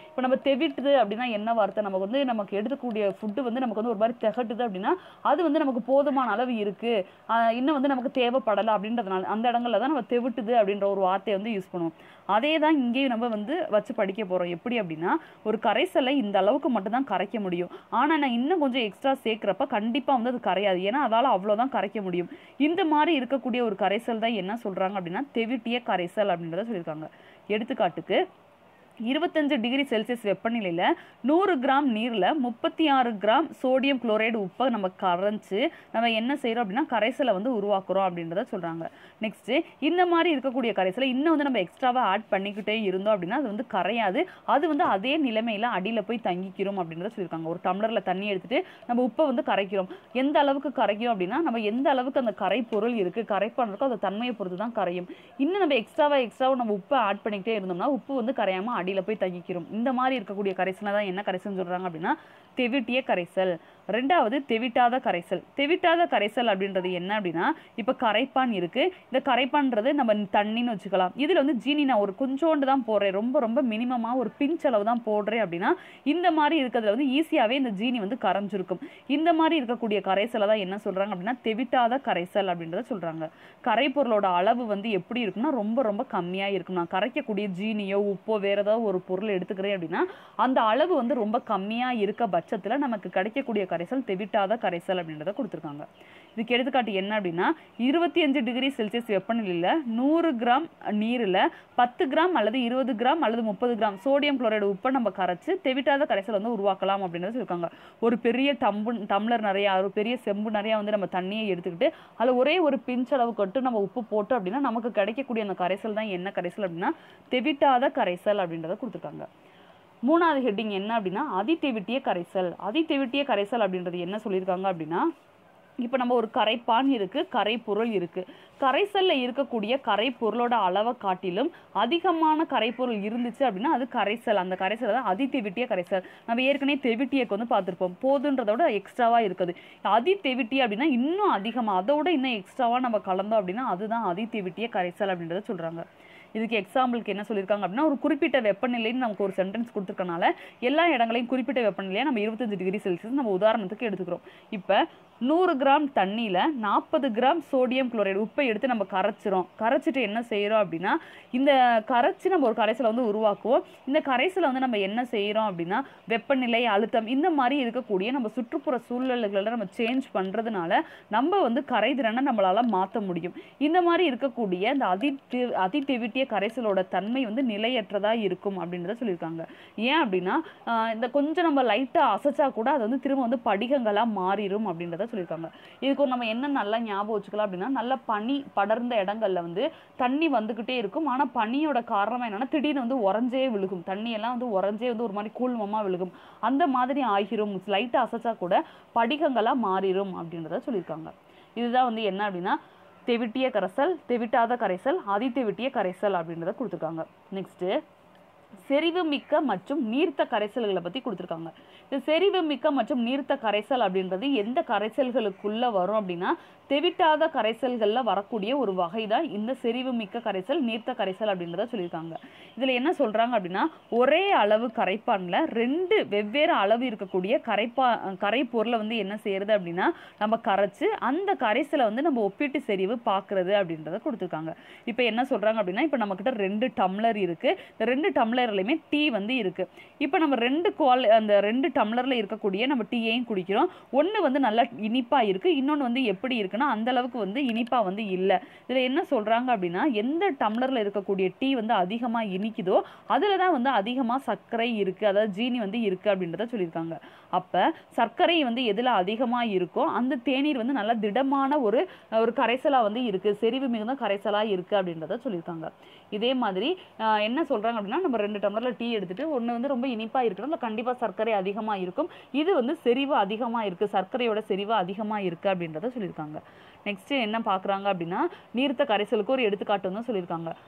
இப்போ நம்ம தெவிட்டுது அப்படின்னா என்ன வார்த்தை நமக்கு வந்து நமக்கு எடுக்கக்கூடிய ஃபுட்டு வந்து நமக்கு வந்து ஒரு மாதிரி திகட்டுது அப்படின்னா அது வந்து நமக்கு போதுமான அளவு இருக்கு ஆஹ் இன்னும் வந்து நமக்கு தேவைப்படலை அப்படின்றதுனால அந்த இடங்கள்ல தான் நம்ம தெவிட்டுது அப்படின்ற ஒரு வார்த்தையை வந்து யூஸ் பண்ணுவோம் அதே தான் இங்கேயும் நம்ம வந்து வச்சு படிக்க போறோம் எப்படி அப்படின்னா ஒரு கரைசலை இந்த அளவுக்கு மட்டும்தான் கரைக்க முடியும் ஆனா நான் இன்னும் கொஞ்சம் எக்ஸ்ட்ரா சேர்க்குறப்ப கண்டிப்பா வந்து அது கரையாது ஏன்னா அதால அவ்வளவுதான் கரைக்க முடியும் இந்த மாதிரி இருக்கக்கூடிய ஒரு கரைசல் தான் என்ன சொல்றாங்க அப்படின்னா தெவிட்டிய கரைசல் அப்படின்றத சொல்லியிருக்காங்க எடுத்துக்காட்டுக்கு இருபத்தஞ்சு டிகிரி செல்சியஸ் வெப்பநிலையில் நூறு கிராம் நீரில் முப்பத்தி ஆறு கிராம் சோடியம் குளோரைடு உப்பை நம்ம கரைச்சு நம்ம என்ன செய்கிறோம் அப்படின்னா கரைசலை வந்து உருவாக்குறோம் அப்படின்றத சொல்கிறாங்க நெக்ஸ்ட்டு இந்த மாதிரி இருக்கக்கூடிய கரைசலை இன்னும் வந்து நம்ம எக்ஸ்ட்ராவாக ஆட் பண்ணிக்கிட்டே இருந்தோம் அப்படின்னா அது வந்து கரையாது அது வந்து அதே நிலைமையில் அடியில் போய் தங்கிக்கிறோம் அப்படின்றத சொல்லியிருக்காங்க ஒரு டம்ளரில் தண்ணி எடுத்துட்டு நம்ம உப்பை வந்து கரைக்கிறோம் எந்த அளவுக்கு கரைக்கும் அப்படின்னா நம்ம எந்த அளவுக்கு அந்த கரை பொருள் இருக்குது கரைப்பான் இருக்கோ அந்த தன்மையை பொறுத்து தான் கரையும் இன்னும் நம்ம எக்ஸ்ட்ராவாக எக்ஸ்ட்ராவாக நம்ம உப்பை ஆட் பண்ணிக்கிட்டே இருந்தோம்னா உப்பு வந்து கரையாமல் அடியில் போய் தங்கிக்கிறோம் இந்த மாதிரி இருக்கக்கூடிய கரைசலை தான் என்ன கரைசல்னு சொல்கிறாங்க அப்படின்னா தெவிட்டிய கரைசல் ரெண்டாவது தெவிட்டாத கரைசல் தெவிட்டாத கரைசல் அப்படின்றது என்ன அப்படின்னா இப்போ கரைப்பான் இருக்கு இந்த கரைப்பான்றது நம்ம தண்ணின்னு வச்சுக்கலாம் இதில் வந்து ஜீனி நான் ஒரு கொஞ்சோண்டு தான் போடுறேன் ரொம்ப ரொம்ப மினிமமாக ஒரு பிஞ்ச் அளவு தான் போடுறேன் அப்படின்னா இந்த மாதிரி இருக்கிறதுல வந்து ஈஸியாகவே இந்த ஜீனி வந்து கரைஞ்சிருக்கும் இந்த மாதிரி இருக்கக்கூடிய கரைசலை தான் என்ன சொல்கிறாங்க அப்படின்னா தெவிட்டாத கரைசல் அப்படின்றத சொல்கிறாங்க கரைப்பொருளோட அளவு வந்து எப்படி இருக்கும்னா ரொம்ப ரொம்ப கம்மியாக இருக்கும் நான் கரைக்கக்கூடிய ஜீனியோ உப்போ வேற ஏதாவது ஒரு பொருள் எடுத்துக்கிறேன் அப்படின்னா அந்த அளவு வந்து ரொம்ப கம்மியாக இருக்க பட்சத்தில் நமக்கு கிடைக்கக்கூடிய கரைசல் தெவிட்டாத கரைசல் அப்படின்றத கொடுத்துருக்காங்க இதுக்கு எடுத்துக்காட்டு என்ன அப்படின்னா இருபத்தி அஞ்சு டிகிரி செல்சியஸ் வெப்பநிலையில் நூறு கிராம் நீரில் பத்து கிராம் அல்லது இருபது கிராம் அல்லது முப்பது கிராம் சோடியம் குளோரைடு உப்பை நம்ம கரைச்சு தெவிட்டாத கரைசல் வந்து உருவாக்கலாம் அப்படின்றத சொல்லியிருக்காங்க ஒரு பெரிய டம்பு டம்ளர் நிறையா ஒரு பெரிய செம்பு நிறையா வந்து நம்ம தண்ணியை எடுத்துக்கிட்டு அதில் ஒரே ஒரு பிஞ்ச் அளவு கட்டு நம்ம உப்பு போட்டோம் அப்படின்னா நமக்கு கிடைக்கக்கூடிய அந்த கரைசல் தான் என்ன கரைசல் அப்படின்னா தெவிட்டாத கரைசல் அப்படின்றத கொடுத்துருக்காங்க மூணாவது ஹெட்டிங் என்ன அப்படின்னா அதிதெவிட்டிய கரைசல் அதிதெவிட்டிய கரைசல் அப்படின்றது என்ன சொல்லியிருக்காங்க அப்படின்னா இப்போ நம்ம ஒரு கரைப்பான் இருக்கு கரைப்பொருள் இருக்கு கரைசல்ல இருக்கக்கூடிய கரைப்பொருளோட அளவை காட்டிலும் அதிகமான கரைப்பொருள் இருந்துச்சு அப்படின்னா அது கரைசல் அந்த கரைசல் தான் அதிதெவிட்டிய கரைசல் நம்ம ஏற்கனவே தெவிட்டியக்கு வந்து பார்த்துருப்போம் போதுன்றத விட எக்ஸ்ட்ராவா இருக்குது அதிதெவிட்டி அப்படின்னா இன்னும் அதிகமா அதோட இன்னும் எக்ஸ்ட்ராவா நம்ம கலந்தோம் அப்படின்னா அதுதான் அதிதெவிட்டிய கரைசல் அப்படின்றத சொல்றாங்க இதுக்கு எக்ஸாம்பிளுக்கு என்ன சொல்லியிருக்காங்க அப்படின்னா ஒரு குறிப்பிட்ட வெப்பநிலைன்னு நமக்கு ஒரு சென்டென்ஸ் கொடுத்துருக்கனால எல்லா இடங்களையும் குறிப்பிட்ட வெப்பநிலையை நம்ம இருபத்தஞ்சு டிகிரி செல்சியஸ் நம்ம உதாரணத்துக்கு எடுத்துக்கிறோம் இப்போ நூறு கிராம் தண்ணியில் நாற்பது கிராம் சோடியம் குளோரைடு உப்பை எடுத்து நம்ம கரைச்சிரும் கரைச்சிட்டு என்ன செய்கிறோம் அப்படின்னா இந்த கரைச்சி நம்ம ஒரு கரைசலை வந்து உருவாக்குவோம் இந்த கரைசலை வந்து நம்ம என்ன செய்கிறோம் அப்படின்னா வெப்பநிலை அழுத்தம் இந்த மாதிரி இருக்கக்கூடிய நம்ம சுற்றுப்புற சூழ்நிலைகளை நம்ம சேஞ்ச் பண்ணுறதுனால நம்ம வந்து கரைதிறனை நம்மளால மாற்ற முடியும் இந்த மாதிரி இருக்கக்கூடிய இந்த அதி அதிதெவிட்டிய கரைசலோட தன்மை வந்து நிலையற்றதா இருக்கும் அப்படின்றத சொல்லியிருக்காங்க ஏன் அப்படின்னா ஆஹ் இந்த கொஞ்சம் நம்ம லைட்டாக அசைச்சா கூட அது வந்து திரும்ப வந்து படிகங்களா மாறிடும் அப்படின்றத சொல்லியிருக்காங்க இதுக்கு ஒரு நம்ம என்ன நல்லா ஞாபகம் வச்சுக்கலாம் அப்படின்னா நல்ல பனி படர்ந்த இடங்கள்ல வந்து தண்ணி வந்துகிட்டே இருக்கும் ஆனா பனியோட காரணம் என்னன்னா திடீர்னு வந்து உறைஞ்சே விழுகும் தண்ணி எல்லாம் வந்து உறைஞ்சே வந்து ஒரு மாதிரி கூழ்மமா விழுகும் அந்த மாதிரி ஆகிரும் லைட்டாக அசைச்சா கூட படிகங்களா மாறிடும் அப்படின்றத சொல்லியிருக்காங்க இதுதான் வந்து என்ன அப்படின்னா தெவிட்டிய கரைசல் தெவிட்டாத கரைசல் அதிதெவிட்டிய கரைசல் அப்படின்றத கொடுத்துருக்காங்க நெக்ஸ்ட்டு செறிவு மிக்க மற்றும் நீர்த்த கரைசல்களை பற்றி கொடுத்துருக்காங்க இந்த செறிவு மிக்க மற்றும் நீர்த்த கரைசல் அப்படின்றது எந்த கரைசல்களுக்குள்ள வரும் அப்படின்னா தெவிட்டாத கரைசல்களில் வரக்கூடிய ஒரு வகை தான் இந்த செறிவு மிக்க கரைசல் நீர்த்த கரைசல் அப்படின்றத சொல்லியிருக்காங்க இதில் என்ன சொல்கிறாங்க அப்படின்னா ஒரே அளவு கரைப்பான்ல ரெண்டு வெவ்வேறு அளவு இருக்கக்கூடிய கரைப்பா கரை பொருளை வந்து என்ன செய்யறது அப்படின்னா நம்ம கரைச்சு அந்த கரைசலை வந்து நம்ம ஒப்பிட்டு செறிவு பார்க்கறது அப்படின்றத கொடுத்துருக்காங்க இப்போ என்ன சொல்கிறாங்க அப்படின்னா இப்போ நம்மக்கிட்ட ரெண்டு டம்ளர் இருக்குது இந்த ரெண்டு டம்ளர்லையுமே டீ வந்து இருக்குது இப்போ நம்ம ரெண்டு குவால் அந்த ரெண்டு டம்ளரில் இருக்கக்கூடிய நம்ம டீயையும் குடிக்கிறோம் ஒன்று வந்து நல்லா இனிப்பாக இருக்குது இன்னொன்று வந்து எப்படி இருக்குன்னா அந்த அளவுக்கு வந்து இனிப்பாக வந்து இல்லை இதில் என்ன சொல்கிறாங்க அப்படின்னா எந்த டம்ளரில் இருக்கக்கூடிய டீ வந்து அதிகமாக இனிக்குதோ அதில் தான் வந்து அதிகமாக சர்க்கரை இருக்குது அதாவது ஜீனி வந்து இருக்குது அப்படின்றத சொல்லியிருக்காங்க அப்போ சர்க்கரை வந்து எதில் அதிகமாக இருக்கோ அந்த தேநீர் வந்து நல்லா திடமான ஒரு ஒரு கரைசலாக வந்து இருக்குது செறிவு மிகுந்த கரைசலாக இருக்குது அப்படின்றத சொல்லியிருக்காங்க இதே மாதிரி ஆஹ் என்ன சொல்கிறாங்க அப்படின்னா நம்ம ரெண்டு டம்ளரில் டீ எடுத்துட்டு ஒன்று வந்து ரொம்ப இனிப்பாக இருக்கணும் இல்லை கண்டிப்பாக சர்க்கரை அதிகமாக இருக்கும் இது வந்து செறிவு அதிகமாக இருக்குது சர்க்கரையோட செறிவு அதிகமாக இருக்குது அப்படின்றத சொல்லியிருக்காங்க நெக்ஸ்ட் என்ன பார்க்குறாங்க அப்படின்னா நீர்த்த கரைசலுக்கு ஒரு எடுத்துக்காட்டு வந்து சொல்லியிருக்காங்க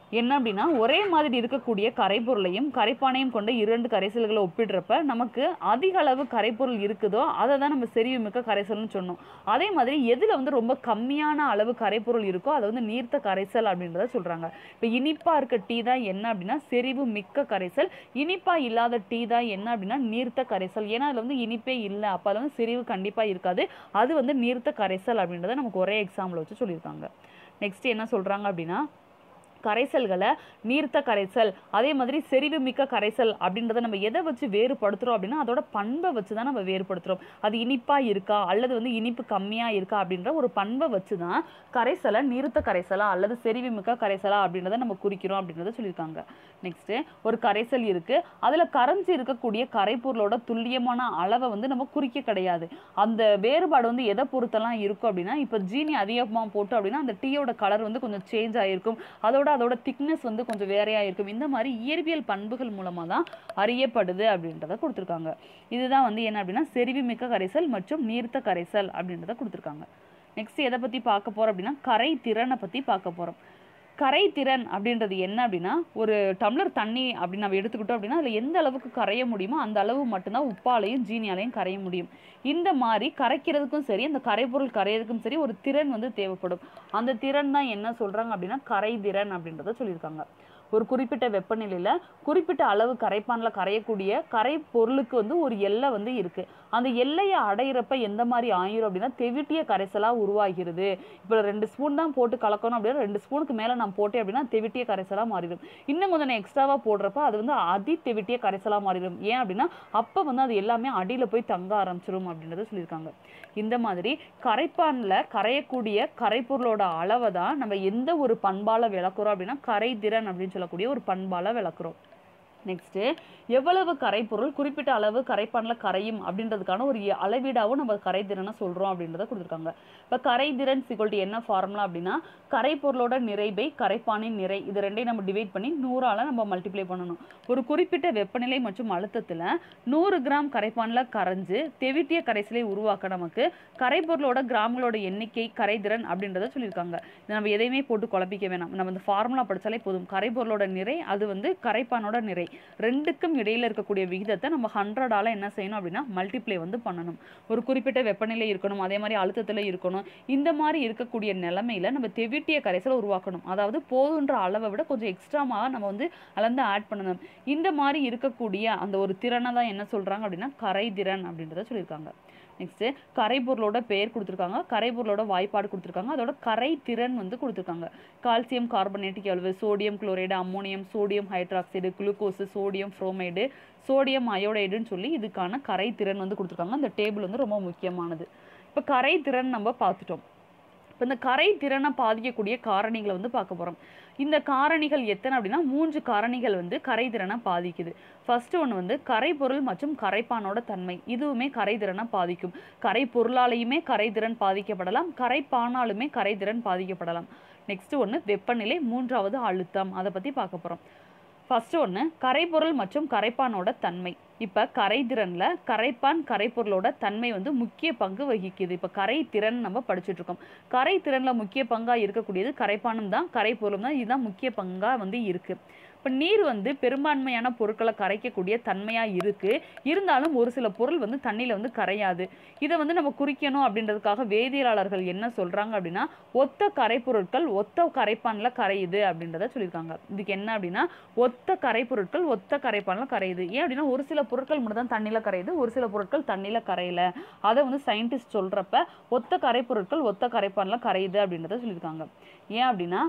என்ன அப்படின்னா ஒரே மாதிரி இருக்கக்கூடிய கரைப்பொருளையும் கரைப்பானையும் கொண்ட இரண்டு கரைசல்களை ஒப்பிடுறப்ப நமக்கு அதிக அளவு கரைப்பொருள் இருக்குதோ அதை தான் நம்ம செறிவுமிக்க கரைசல்னு சொன்னோம் அதே மாதிரி எதில் வந்து ரொம்ப கம்மியான அளவு கரைப்பொருள் இருக்கோ அதை வந்து நீர்த்த கரைசல் அப்படின்றத சொல்கிறாங்க இப்போ இனிப்பாக இருக்க டீ தான் என்ன அப்படின்னா செறிவு மிக்க கரைசல் இனிப்பாக இல்லாத டீ தான் என்ன அப்படின்னா நீர்த்த கரைசல் ஏன்னா அதில் வந்து இனிப்பே இல்லை அப்போ அதில் வந்து செறிவு கண்டிப்பாக இருக்காது அது வந்து நீர்த்த கரைசல் அப்படின்றத நமக்கு ஒரே எக்ஸாம்பிள் வச்சு சொல்லியிருக்காங்க நெக்ஸ்ட் என்ன சொல்கிறாங்க அப்படின்னா கரைசல்களை நீர்த்த கரைசல் அதே மாதிரி செறிவு மிக்க கரைசல் அப்படின்றத நம்ம எதை வச்சு வேறுபடுத்துகிறோம் அப்படின்னா அதோட பண்பை வச்சு தான் நம்ம வேறுபடுத்துகிறோம் அது இனிப்பாக இருக்கா அல்லது வந்து இனிப்பு கம்மியாக இருக்கா அப்படின்ற ஒரு பண்பை வச்சு தான் கரைசலை நீர்த்த கரைசலா அல்லது செறிவு மிக்க கரைசலா அப்படின்றத நம்ம குறிக்கிறோம் அப்படின்றத சொல்லியிருக்காங்க நெக்ஸ்ட்டு ஒரு கரைசல் இருக்குது அதில் கரைஞ்சி இருக்கக்கூடிய கரைப்பொருளோட துல்லியமான அளவை வந்து நம்ம குறிக்க கிடையாது அந்த வேறுபாடு வந்து எதை பொறுத்தெல்லாம் இருக்கும் அப்படின்னா இப்போ ஜீனி அதிகமாக போட்டு அப்படின்னா அந்த டீயோட கலர் வந்து கொஞ்சம் சேஞ்ச் ஆகிருக்கும் அதோட அதோட திக்னஸ் வந்து கொஞ்சம் வேறையாக இருக்கும் இந்த மாதிரி இயற்பியல் பண்புகள் மூலமாக தான் அறியப்படுது அப்படின்றத கொடுத்துருக்காங்க இதுதான் வந்து என்ன அப்படின்னா செறிவுமிக்க கரைசல் மற்றும் நீர்த்த கரைசல் அப்படின்றத கொடுத்துருக்காங்க நெக்ஸ்ட் எதை பற்றி பார்க்க போகிறோம் அப்படின்னா கரை திறனை பற்றி பார்க்க போகிறோம் கரைத்திறன் அப்படின்றது என்ன அப்படின்னா ஒரு டம்ளர் தண்ணி அப்படின்னு நம்ம எடுத்துக்கிட்டோம் அப்படின்னா அதில் எந்த அளவுக்கு கரைய முடியுமோ அந்த அளவு மட்டும்தான் உப்பாலையும் ஜீனியாலையும் கரைய முடியும் இந்த மாதிரி கரைக்கிறதுக்கும் சரி அந்த கரைப்பொருள் கரையிறதுக்கும் சரி ஒரு திறன் வந்து தேவைப்படும் அந்த திறன் தான் என்ன சொல்கிறாங்க அப்படின்னா கரைதிறன் அப்படின்றத சொல்லியிருக்காங்க ஒரு குறிப்பிட்ட வெப்பநிலையில் குறிப்பிட்ட அளவு கரைப்பானில் கரையக்கூடிய கரை பொருளுக்கு வந்து ஒரு எல்லை வந்து இருக்குது அந்த எல்லையை அடையிறப்ப எந்த மாதிரி ஆயிரும் அப்படின்னா தெவிட்டிய கரைசலாக உருவாகிறது இப்போ ரெண்டு ஸ்பூன் தான் போட்டு கலக்கணும் அப்படின்னா ரெண்டு ஸ்பூனுக்கு மேலே நான் போட்டேன் அப்படின்னா தெவிட்டிய கரைசலாக மாறிடும் இன்னும் கொஞ்சம் நான் எக்ஸ்ட்ராவாக போடுறப்ப அது வந்து அதி தெவிட்டிய கரைசலாக மாறிடும் ஏன் அப்படின்னா அப்போ வந்து அது எல்லாமே அடியில் போய் தங்க ஆரம்பிச்சிரும் அப்படின்றத சொல்லியிருக்காங்க இந்த மாதிரி கரைப்பானில் கரையக்கூடிய கரைப்பொருளோட அளவை தான் நம்ம எந்த ஒரு பண்பால விளக்குறோம் அப்படின்னா கரைதிறன் அப்படின்னு சொல்லக்கூடிய ஒரு பண்பால விளக்குறோம் நெக்ஸ்ட்டு எவ்வளவு கரைப்பொருள் குறிப்பிட்ட அளவு கரைப்பானில் கரையும் அப்படின்றதுக்கான ஒரு எ- அளவீடாவும் நம்ம கரைதிறனை சொல்கிறோம் அப்படின்றத கொடுத்துருக்காங்க இப்போ கரைதிறன் சிகொல்ட்டி என்ன ஃபார்முலா அப்படின்னா கரைப்பொருளோட நிறைபை கரைப்பானின் நிறை இது ரெண்டையும் நம்ம டிவைட் பண்ணி நூறால் நம்ம மல்டிப்ளை பண்ணணும் ஒரு குறிப்பிட்ட வெப்பநிலை மற்றும் அழுத்தத்தில் நூறு கிராம் கரைப்பானில் கரைஞ்சு தெவிட்டிய கரைசலை உருவாக்க நமக்கு கரைப்பொருளோட கிராம்களோட எண்ணிக்கை கரைதிறன் அப்படின்றத சொல்லியிருக்காங்க இது நம்ம எதையுமே போட்டு குழப்பிக்க வேணாம் நம்ம இந்த ஃபார்முலா படிச்சாலே போதும் கரைப்பொருளோட நிறை அது வந்து கரைப்பானோட நிறை ரெண்டுக்கும் இடையில இருக்கக்கூடிய விகிதத்தை நம்ம ஹண்ட்ரடால என்ன செய்யணும் அப்படின்னா மல்டிப்ளை வந்து பண்ணணும் ஒரு குறிப்பிட்ட வெப்பநிலை இருக்கணும் அதே மாதிரி அழுத்தத்தில் இருக்கணும் இந்த மாதிரி இருக்கக்கூடிய நிலைமையில நம்ம தெவிட்டிய கரைசலை உருவாக்கணும் அதாவது போதுன்ற அளவை விட கொஞ்சம் எக்ஸ்ட்ராமாக நம்ம வந்து அளந்து ஆட் பண்ணணும் இந்த மாதிரி இருக்கக்கூடிய அந்த ஒரு திறனை தான் என்ன சொல்றாங்க அப்படின்னா கரைதிறன் அப்படின்றத சொல்லியிருக்காங்க நெக்ஸ்ட்டு கரைப்பொருளோட பெயர் கொடுத்துருக்காங்க கரைப்பொருளோட வாய்ப்பாடு கொடுத்துருக்காங்க அதோட கரைத்திறன் வந்து கொடுத்துருக்காங்க கால்சியம் கார்பனேட்டிக் அளவு sodium chloride ammonium sodium hydroxide glucose sodium bromide sodium அயோடைடுன்னு சொல்லி இதுக்கான கரைத்திறன் வந்து கொடுத்துருக்காங்க அந்த டேபிள் வந்து ரொம்ப முக்கியமானது இப்போ கரைத்திறன் நம்ம பார்த்துட்டோம் இப்போ இந்த கரை திறனை பாதிக்கக்கூடிய காரணிகளை வந்து பார்க்க போகிறோம் இந்த காரணிகள் எத்தனை அப்படின்னா மூன்று காரணிகள் வந்து கரைதிறனை பாதிக்குது ஃபர்ஸ்ட் ஒன்று வந்து கரைப்பொருள் மற்றும் கரைப்பானோட தன்மை இதுவுமே கரைதிறனை பாதிக்கும் கரைப்பொருளாலையுமே கரைதிறன் பாதிக்கப்படலாம் கரைப்பானாலுமே கரைதிறன் பாதிக்கப்படலாம் நெக்ஸ்ட் ஒன்று வெப்பநிலை மூன்றாவது அழுத்தம் அதை பற்றி பார்க்க போகிறோம் ஃபர்ஸ்ட் ஒன்று கரைப்பொருள் மற்றும் கரைப்பானோட தன்மை இப்போ கரைதிறனில் கரைப்பான் கரைப்பொருளோட தன்மை வந்து முக்கிய பங்கு வகிக்குது இப்போ கரைத்திறன் நம்ம படிச்சுட்டு இருக்கோம் கரைத்திறனில் முக்கிய பங்காக இருக்கக்கூடியது கரைப்பானும் தான் கரைப்பொருளும் தான் இதுதான் முக்கிய பங்காக வந்து இருக்குது இப்போ நீர் வந்து பெரும்பான்மையான பொருட்களை கரைக்கக்கூடிய தன்மையாக இருக்குது இருந்தாலும் ஒரு சில பொருள் வந்து தண்ணியில் வந்து கரையாது இதை வந்து நம்ம குறிக்கணும் அப்படின்றதுக்காக வேதியியலாளர்கள் என்ன சொல்கிறாங்க அப்படின்னா ஒத்த கரைப்பொருட்கள் ஒத்த கரைப்பானில் கரையுது அப்படின்றத சொல்லியிருக்காங்க இதுக்கு என்ன அப்படின்னா ஒத்த கரைப்பொருட்கள் ஒத்த கரைப்பானில் கரையுது ஏன் அப்படின்னா ஒரு சில பொருட்கள் மட்டும் தான் தண்ணியில் கரையுது ஒரு சில பொருட்கள் தண்ணியில் கரையல அதை வந்து சயின்டிஸ்ட் சொல்கிறப்ப ஒத்த கரைப்பொருட்கள் ஒத்த கரைப்பானில் கரையுது அப்படின்றத சொல்லியிருக்காங்க ஏன் அப்படின்னா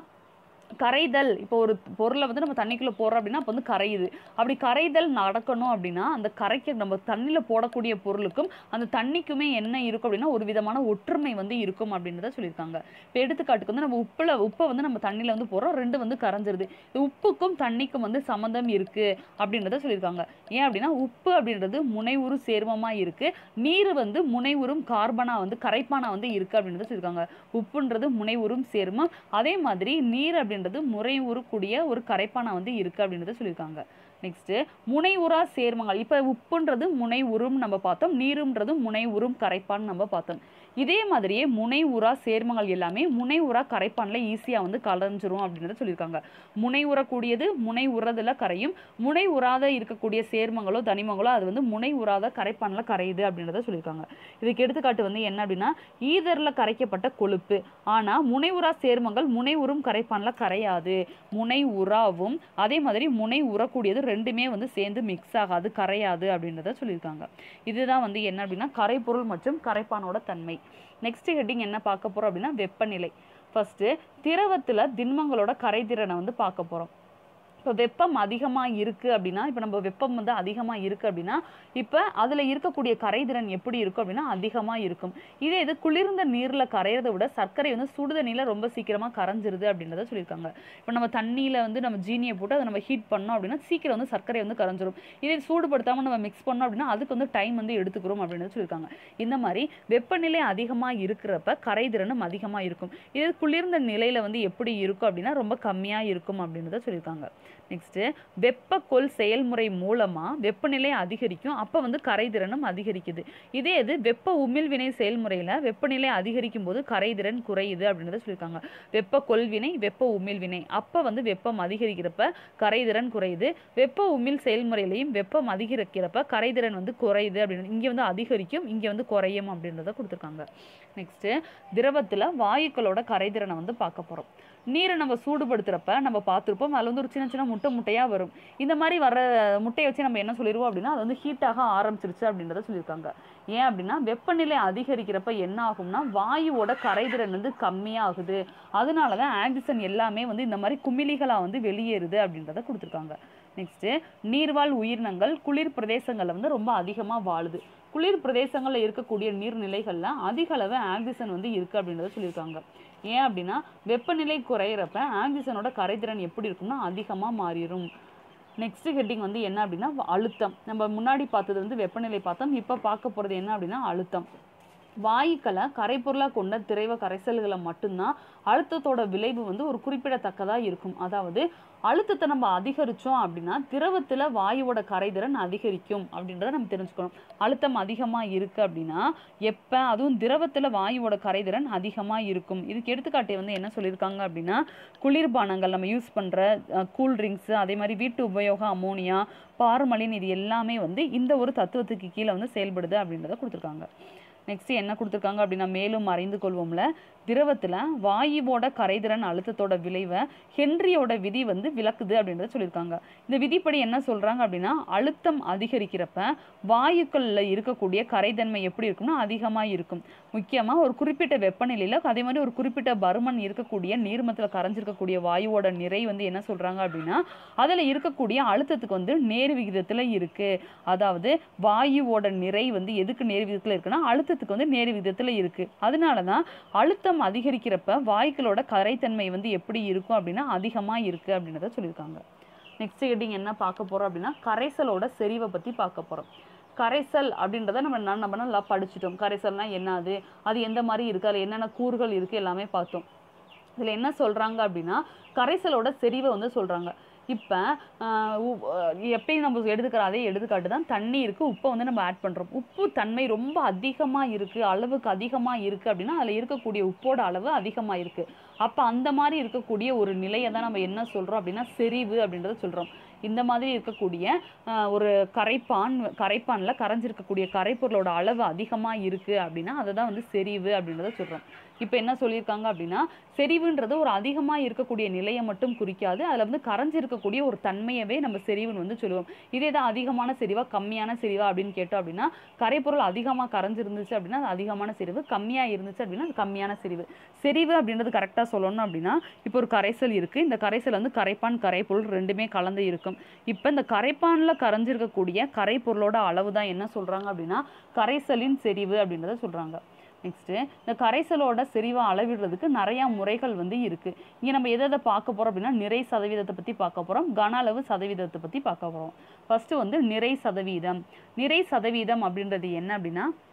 கரைதல் இப்போ ஒரு பொருளை வந்து நம்ம தண்ணிக்குள்ளே போடுறோம் அப்படின்னா அப்போ வந்து கரையுது அப்படி கரைதல் நடக்கணும் அப்படின்னா அந்த கரைக்க நம்ம தண்ணியில் போடக்கூடிய பொருளுக்கும் அந்த தண்ணிக்குமே என்ன இருக்கும் அப்படின்னா ஒரு விதமான ஒற்றுமை வந்து இருக்கும் அப்படின்றத சொல்லியிருக்காங்க இப்போ எடுத்துக்காட்டுக்கு வந்து நம்ம உப்பில் உப்பை வந்து நம்ம தண்ணியில் வந்து போடுறோம் ரெண்டு வந்து கரைஞ்சிருது இந்த உப்புக்கும் தண்ணிக்கும் வந்து சம்மந்தம் இருக்குது அப்படின்றத சொல்லியிருக்காங்க ஏன் அப்படின்னா உப்பு அப்படின்றது முனைவுறு சேர்மமாக இருக்குது நீர் வந்து முனைவுறும் கார்பனா வந்து கரைப்பானா வந்து இருக்குது அப்படின்றத சொல்லியிருக்காங்க உப்புன்றது முனைவுறும் சேர்மம் அதே மாதிரி நீர் அப்படின்றது முறை உருக்கூடிய ஒரு கரைப்பானா வந்து இருக்குது அப்படின்றத சொல்லியிருக்காங்க நெக்ஸ்ட்டு முனை உரா சேர்மங்கள் இப்போ உப்புன்றது முனை உரும் நம்ம பார்த்தோம் நீருன்றது முனை உரும் கரைப்பான் நம்ம பார்த்தோம் இதே மாதிரியே முனை உரா சேர்மங்கள் எல்லாமே முனை உரா கரைப்பானில் ஈஸியாக வந்து கலைஞ்சிரும் அப்படின்றத சொல்லியிருக்காங்க முனை உரக்கூடியது முனை உரதில் கரையும் முனை உராத இருக்கக்கூடிய சேர்மங்களோ தனிமங்களோ அது வந்து முனை உராத கரைப்பானில் கரையுது அப்படின்றத சொல்லியிருக்காங்க இதுக்கு எடுத்துக்காட்டு வந்து என்ன அப்படின்னா ஈதரில் கரைக்கப்பட்ட கொழுப்பு ஆனால் முனை உரா சேர்மங்கள் முனை உரும் கரைப்பானில் கரையாது முனை உராவும் அதே மாதிரி முனை உரக்கூடியது ரெண்டுமே வந்து சேர்ந்து மிக்ஸ் ஆகாது கரையாது அப்படின்றத சொல்லியிருக்காங்க இதுதான் வந்து என்ன அப்படின்னா கரைப்பொருள் மற்றும் கரைப்பானோட தன்மை நெக்ஸ்ட் ஹெட்டிங் என்ன பார்க்க போறோம் அப்படின்னா வெப்பநிலை ஃபர்ஸ்ட் திரவத்துல திண்மங்களோட கரைதிறனை வந்து பார்க்க போறோம் இப்போ வெப்பம் அதிகமாக இருக்குது அப்படின்னா இப்போ நம்ம வெப்பம் வந்து அதிகமாக இருக்குது அப்படின்னா இப்போ அதில் இருக்கக்கூடிய கரைதிறன் எப்படி இருக்கும் அப்படின்னா அதிகமாக இருக்கும் இதே இது குளிர்ந்த நீரில் கரையிறதை விட சர்க்கரை வந்து சுடுதண்ணியில் ரொம்ப சீக்கிரமாக கரைஞ்சிருது அப்படின்றத சொல்லியிருக்காங்க இப்போ நம்ம தண்ணியில் வந்து நம்ம ஜீனியை போட்டு அதை நம்ம ஹீட் பண்ணோம் அப்படின்னா சீக்கிரம் வந்து சர்க்கரை வந்து கரைஞ்சிரும் இதே சூடுபடுத்தாமல் நம்ம மிக்ஸ் பண்ணோம் அப்படின்னா அதுக்கு வந்து டைம் வந்து எடுத்துக்கிறோம் அப்படின்றத சொல்லியிருக்காங்க இந்த மாதிரி வெப்பநிலை அதிகமாக இருக்கிறப்ப கரைதிறனும் அதிகமாக இருக்கும் இதே குளிர்ந்த நிலையில் வந்து எப்படி இருக்கும் அப்படின்னா ரொம்ப கம்மியாக இருக்கும் அப்படின்றத சொல்லியிருக்காங்க நெக்ஸ்ட்டு வெப்பக்கொள் செயல்முறை மூலமாக வெப்பநிலை அதிகரிக்கும் அப்போ வந்து கரைதிறனும் அதிகரிக்குது இதே இது வெப்ப உமிழ்வினை செயல்முறையில் வெப்பநிலை அதிகரிக்கும் போது கரைதிறன் குறையுது அப்படின்றத சொல்லியிருக்காங்க வெப்ப கொள்வினை வெப்ப உமிழ்வினை அப்போ வந்து வெப்பம் அதிகரிக்கிறப்ப கரைதிறன் குறையுது வெப்ப உமிழ் செயல்முறையிலையும் வெப்பம் அதிகரிக்கிறப்ப கரைதிறன் வந்து குறையுது அப்படின்னு இங்கே வந்து அதிகரிக்கும் இங்கே வந்து குறையும் அப்படின்றத கொடுத்துருக்காங்க நெக்ஸ்ட்டு திரவத்தில் வாயுக்களோட கரைதிறனை வந்து பார்க்க போகிறோம் நீரை நம்ம சூடுபடுத்துறப்ப நம்ம பார்த்துருப்போம் அதில் வந்து ஒரு சின்ன சின்ன முட்டை முட்டையாக வரும் இந்த மாதிரி வர முட்டையை வச்சு நம்ம என்ன சொல்லிடுவோம் அப்படின்னா அது வந்து ஹீட்டாக ஆரம்பிச்சிருச்சு அப்படின்றத சொல்லியிருக்காங்க ஏன் அப்படின்னா வெப்பநிலை அதிகரிக்கிறப்ப என்ன ஆகும்னா வாயுவோட கரைதிறன் வந்து கம்மியாகுது அதனால தான் ஆக்சிஜன் எல்லாமே வந்து இந்த மாதிரி குமிழிகளாக வந்து வெளியேறுது அப்படின்றத கொடுத்துருக்காங்க நெக்ஸ்ட்டு நீர்வாழ் உயிரினங்கள் குளிர் பிரதேசங்களில் வந்து ரொம்ப அதிகமாக வாழுது குளிர் பிரதேசங்களில் இருக்கக்கூடிய நீர்நிலைகளில் அதிக அளவு ஆக்சிஜன் வந்து இருக்குது அப்படின்றத சொல்லியிருக்காங்க ஏன் அப்படின்னா வெப்பநிலை குறையிறப்ப ஆக்சிஜனோட கரைதிறன் எப்படி இருக்கும்னா அதிகமாக மாறிடும் நெக்ஸ்ட் ஹெட்டிங் வந்து என்ன அப்படின்னா அழுத்தம் நம்ம முன்னாடி பார்த்தது வந்து வெப்பநிலை பார்த்தோம் இப்போ பார்க்க போகிறது என்ன அப்படின்னா அழுத்தம் வாயுக்களை கரைப்பொருளாக கொண்ட திரைவ கரைசல்களை மட்டும்தான் அழுத்தத்தோட விளைவு வந்து ஒரு குறிப்பிடத்தக்கதாக இருக்கும் அதாவது அழுத்தத்தை நம்ம அதிகரித்தோம் அப்படின்னா திரவத்தில் வாயுவோட கரைதிறன் அதிகரிக்கும் அப்படின்றத நம்ம தெரிஞ்சுக்கணும் அழுத்தம் அதிகமாக இருக்குது அப்படின்னா எப்போ அதுவும் திரவத்தில் வாயுவோட கரைதிறன் அதிகமாக இருக்கும் இதுக்கு எடுத்துக்காட்டு வந்து என்ன சொல்லியிருக்காங்க அப்படின்னா குளிர்பானங்கள் நம்ம யூஸ் பண்ணுற கூல் ட்ரிங்க்ஸு அதே மாதிரி வீட்டு உபயோக அமோனியா பார்மலின் இது எல்லாமே வந்து இந்த ஒரு தத்துவத்துக்கு கீழே வந்து செயல்படுது அப்படின்றத கொடுத்துருக்காங்க நெக்ஸ்ட் என்ன கொடுத்துருக்காங்க அப்படின்னா மேலும் அறிந்து கொள்வோம்ல திரவத்தில் வாயுவோட கரைதிறன் அழுத்தத்தோட விளைவை ஹென்ரியோட விதி வந்து விளக்குது அப்படின்றத சொல்லியிருக்காங்க இந்த விதிப்படி என்ன சொல்கிறாங்க அப்படின்னா அழுத்தம் அதிகரிக்கிறப்ப வாயுக்களில் இருக்கக்கூடிய கரைத்தன்மை எப்படி இருக்கும்னா அதிகமாக இருக்கும் முக்கியமாக ஒரு குறிப்பிட்ட வெப்பநிலையில் அதே மாதிரி ஒரு குறிப்பிட்ட பருமன் இருக்கக்கூடிய நீர்மத்தில் கரைஞ்சிருக்கக்கூடிய வாயுவோட நிறை வந்து என்ன சொல்கிறாங்க அப்படின்னா அதில் இருக்கக்கூடிய அழுத்தத்துக்கு வந்து நேர் விகிதத்தில் இருக்குது அதாவது வாயுவோட நிறை வந்து எதுக்கு நேர் விகிதத்தில் இருக்குன்னா அழுத்தத்துக்கு வந்து நேர் விகிதத்தில் இருக்குது அதனால தான் அழுத்தம் அதிகரிக்கிறப்ப வாயுக்களோட கரைத்தன்மை வந்து எப்படி இருக்கும் அப்படின்னா அதிகமாக இருக்குது அப்படின்றத சொல்லியிருக்காங்க நெக்ஸ்ட் ஹெட்டிங் என்ன பார்க்க போகிறோம் அப்படின்னா கரைசலோட செறிவை பற்றி பார்க்க போகிறோம் கரைசல் அப்படின்றத நம்ம ந- நம்ம நல்லா படிச்சிட்டோம் கரைசல்னா என்ன அது அது எந்த மாதிரி இருக்குது அதில் என்னென்ன கூறுகள் இருக்குது எல்லாமே பார்த்தோம் இதில் என்ன சொல்கிறாங்க அப்படின்னா கரைசலோட செறிவை வந்து சொல்கிறாங்க இப்போ எப்பயும் நம்ம எடுத்துக்கிற அதே எடுத்துக்காட்டு தான் தண்ணி இருக்குது உப்பை வந்து நம்ம ஆட் பண்ணுறோம் உப்பு தன்மை ரொம்ப அதிகமாக இருக்குது அளவுக்கு அதிகமாக இருக்குது அப்படின்னா அதில் இருக்கக்கூடிய உப்போட அளவு அதிகமாக இருக்குது அப்போ அந்த மாதிரி இருக்கக்கூடிய ஒரு நிலையை தான் நம்ம என்ன சொல்கிறோம் அப்படின்னா செறிவு அப்படின்றத சொல்கிறோம் இந்த மாதிரி இருக்கக்கூடிய ஆஹ், ஒரு கரைப்பான் கரைப்பானில் கரைஞ்சிருக்கக்கூடிய கரைப்பொருளோட அளவு அதிகமாக இருக்குது அப்படின்னா அதை தான் வந்து செறிவு அப்படின்றத சொல்கிறோம் இப்போ என்ன சொல்லியிருக்காங்க அப்படின்னா செறிவுன்றது ஒரு அதிகமாக இருக்கக்கூடிய நிலையை மட்டும் குறிக்காது அதில் வந்து கரைஞ்சிருக்கக்கூடிய ஒரு தன்மையவே நம்ம செறிவுன்னு வந்து சொல்லுவோம் இதே தான் அதிகமான செறிவா கம்மியான செறிவா அப்படின்னு கேட்டோம் அப்படின்னா கரைப்பொருள் அதிகமாக கரைஞ்சிருந்துச்சு அப்படின்னா அது அதிகமான செறிவு கம்மியாக இருந்துச்சு அப்படின்னா அது கம்மியான செறிவு செறிவு அப்படின்றது கரெக்டாக சொல்லணும் அப்படின்னா இப்போ ஒரு கரைசல் இருக்குது இந்த கரைசல் வந்து கரைப்பான் கரைப்பொருள் ரெண்டுமே கலந்து இருக்கும் இப்போ இந்த கரைப்பானில் கரைஞ்சிருக்கக்கூடிய கரைப்பொருளோட அளவு தான் என்ன சொல்கிறாங்க அப்படின்னா கரைசலின் செறிவு அப்படின்றத சொல்கிறாங்க நெக்ஸ்ட்டு இந்த கரைசலோட செறிவை அளவிடுறதுக்கு நிறையா முறைகள் வந்து இருக்குது இங்கே நம்ம எதை எதை பார்க்க போகிறோம் அப்படின்னா நிறை சதவீதத்தை பற்றி பார்க்க போகிறோம் கன அளவு சதவீதத்தை பற்றி பார்க்க போகிறோம் ஃபஸ்ட்டு வந்து நிறை சதவீதம் நிறை சதவீதம் அப்படின்றது என்ன அப்படின்னா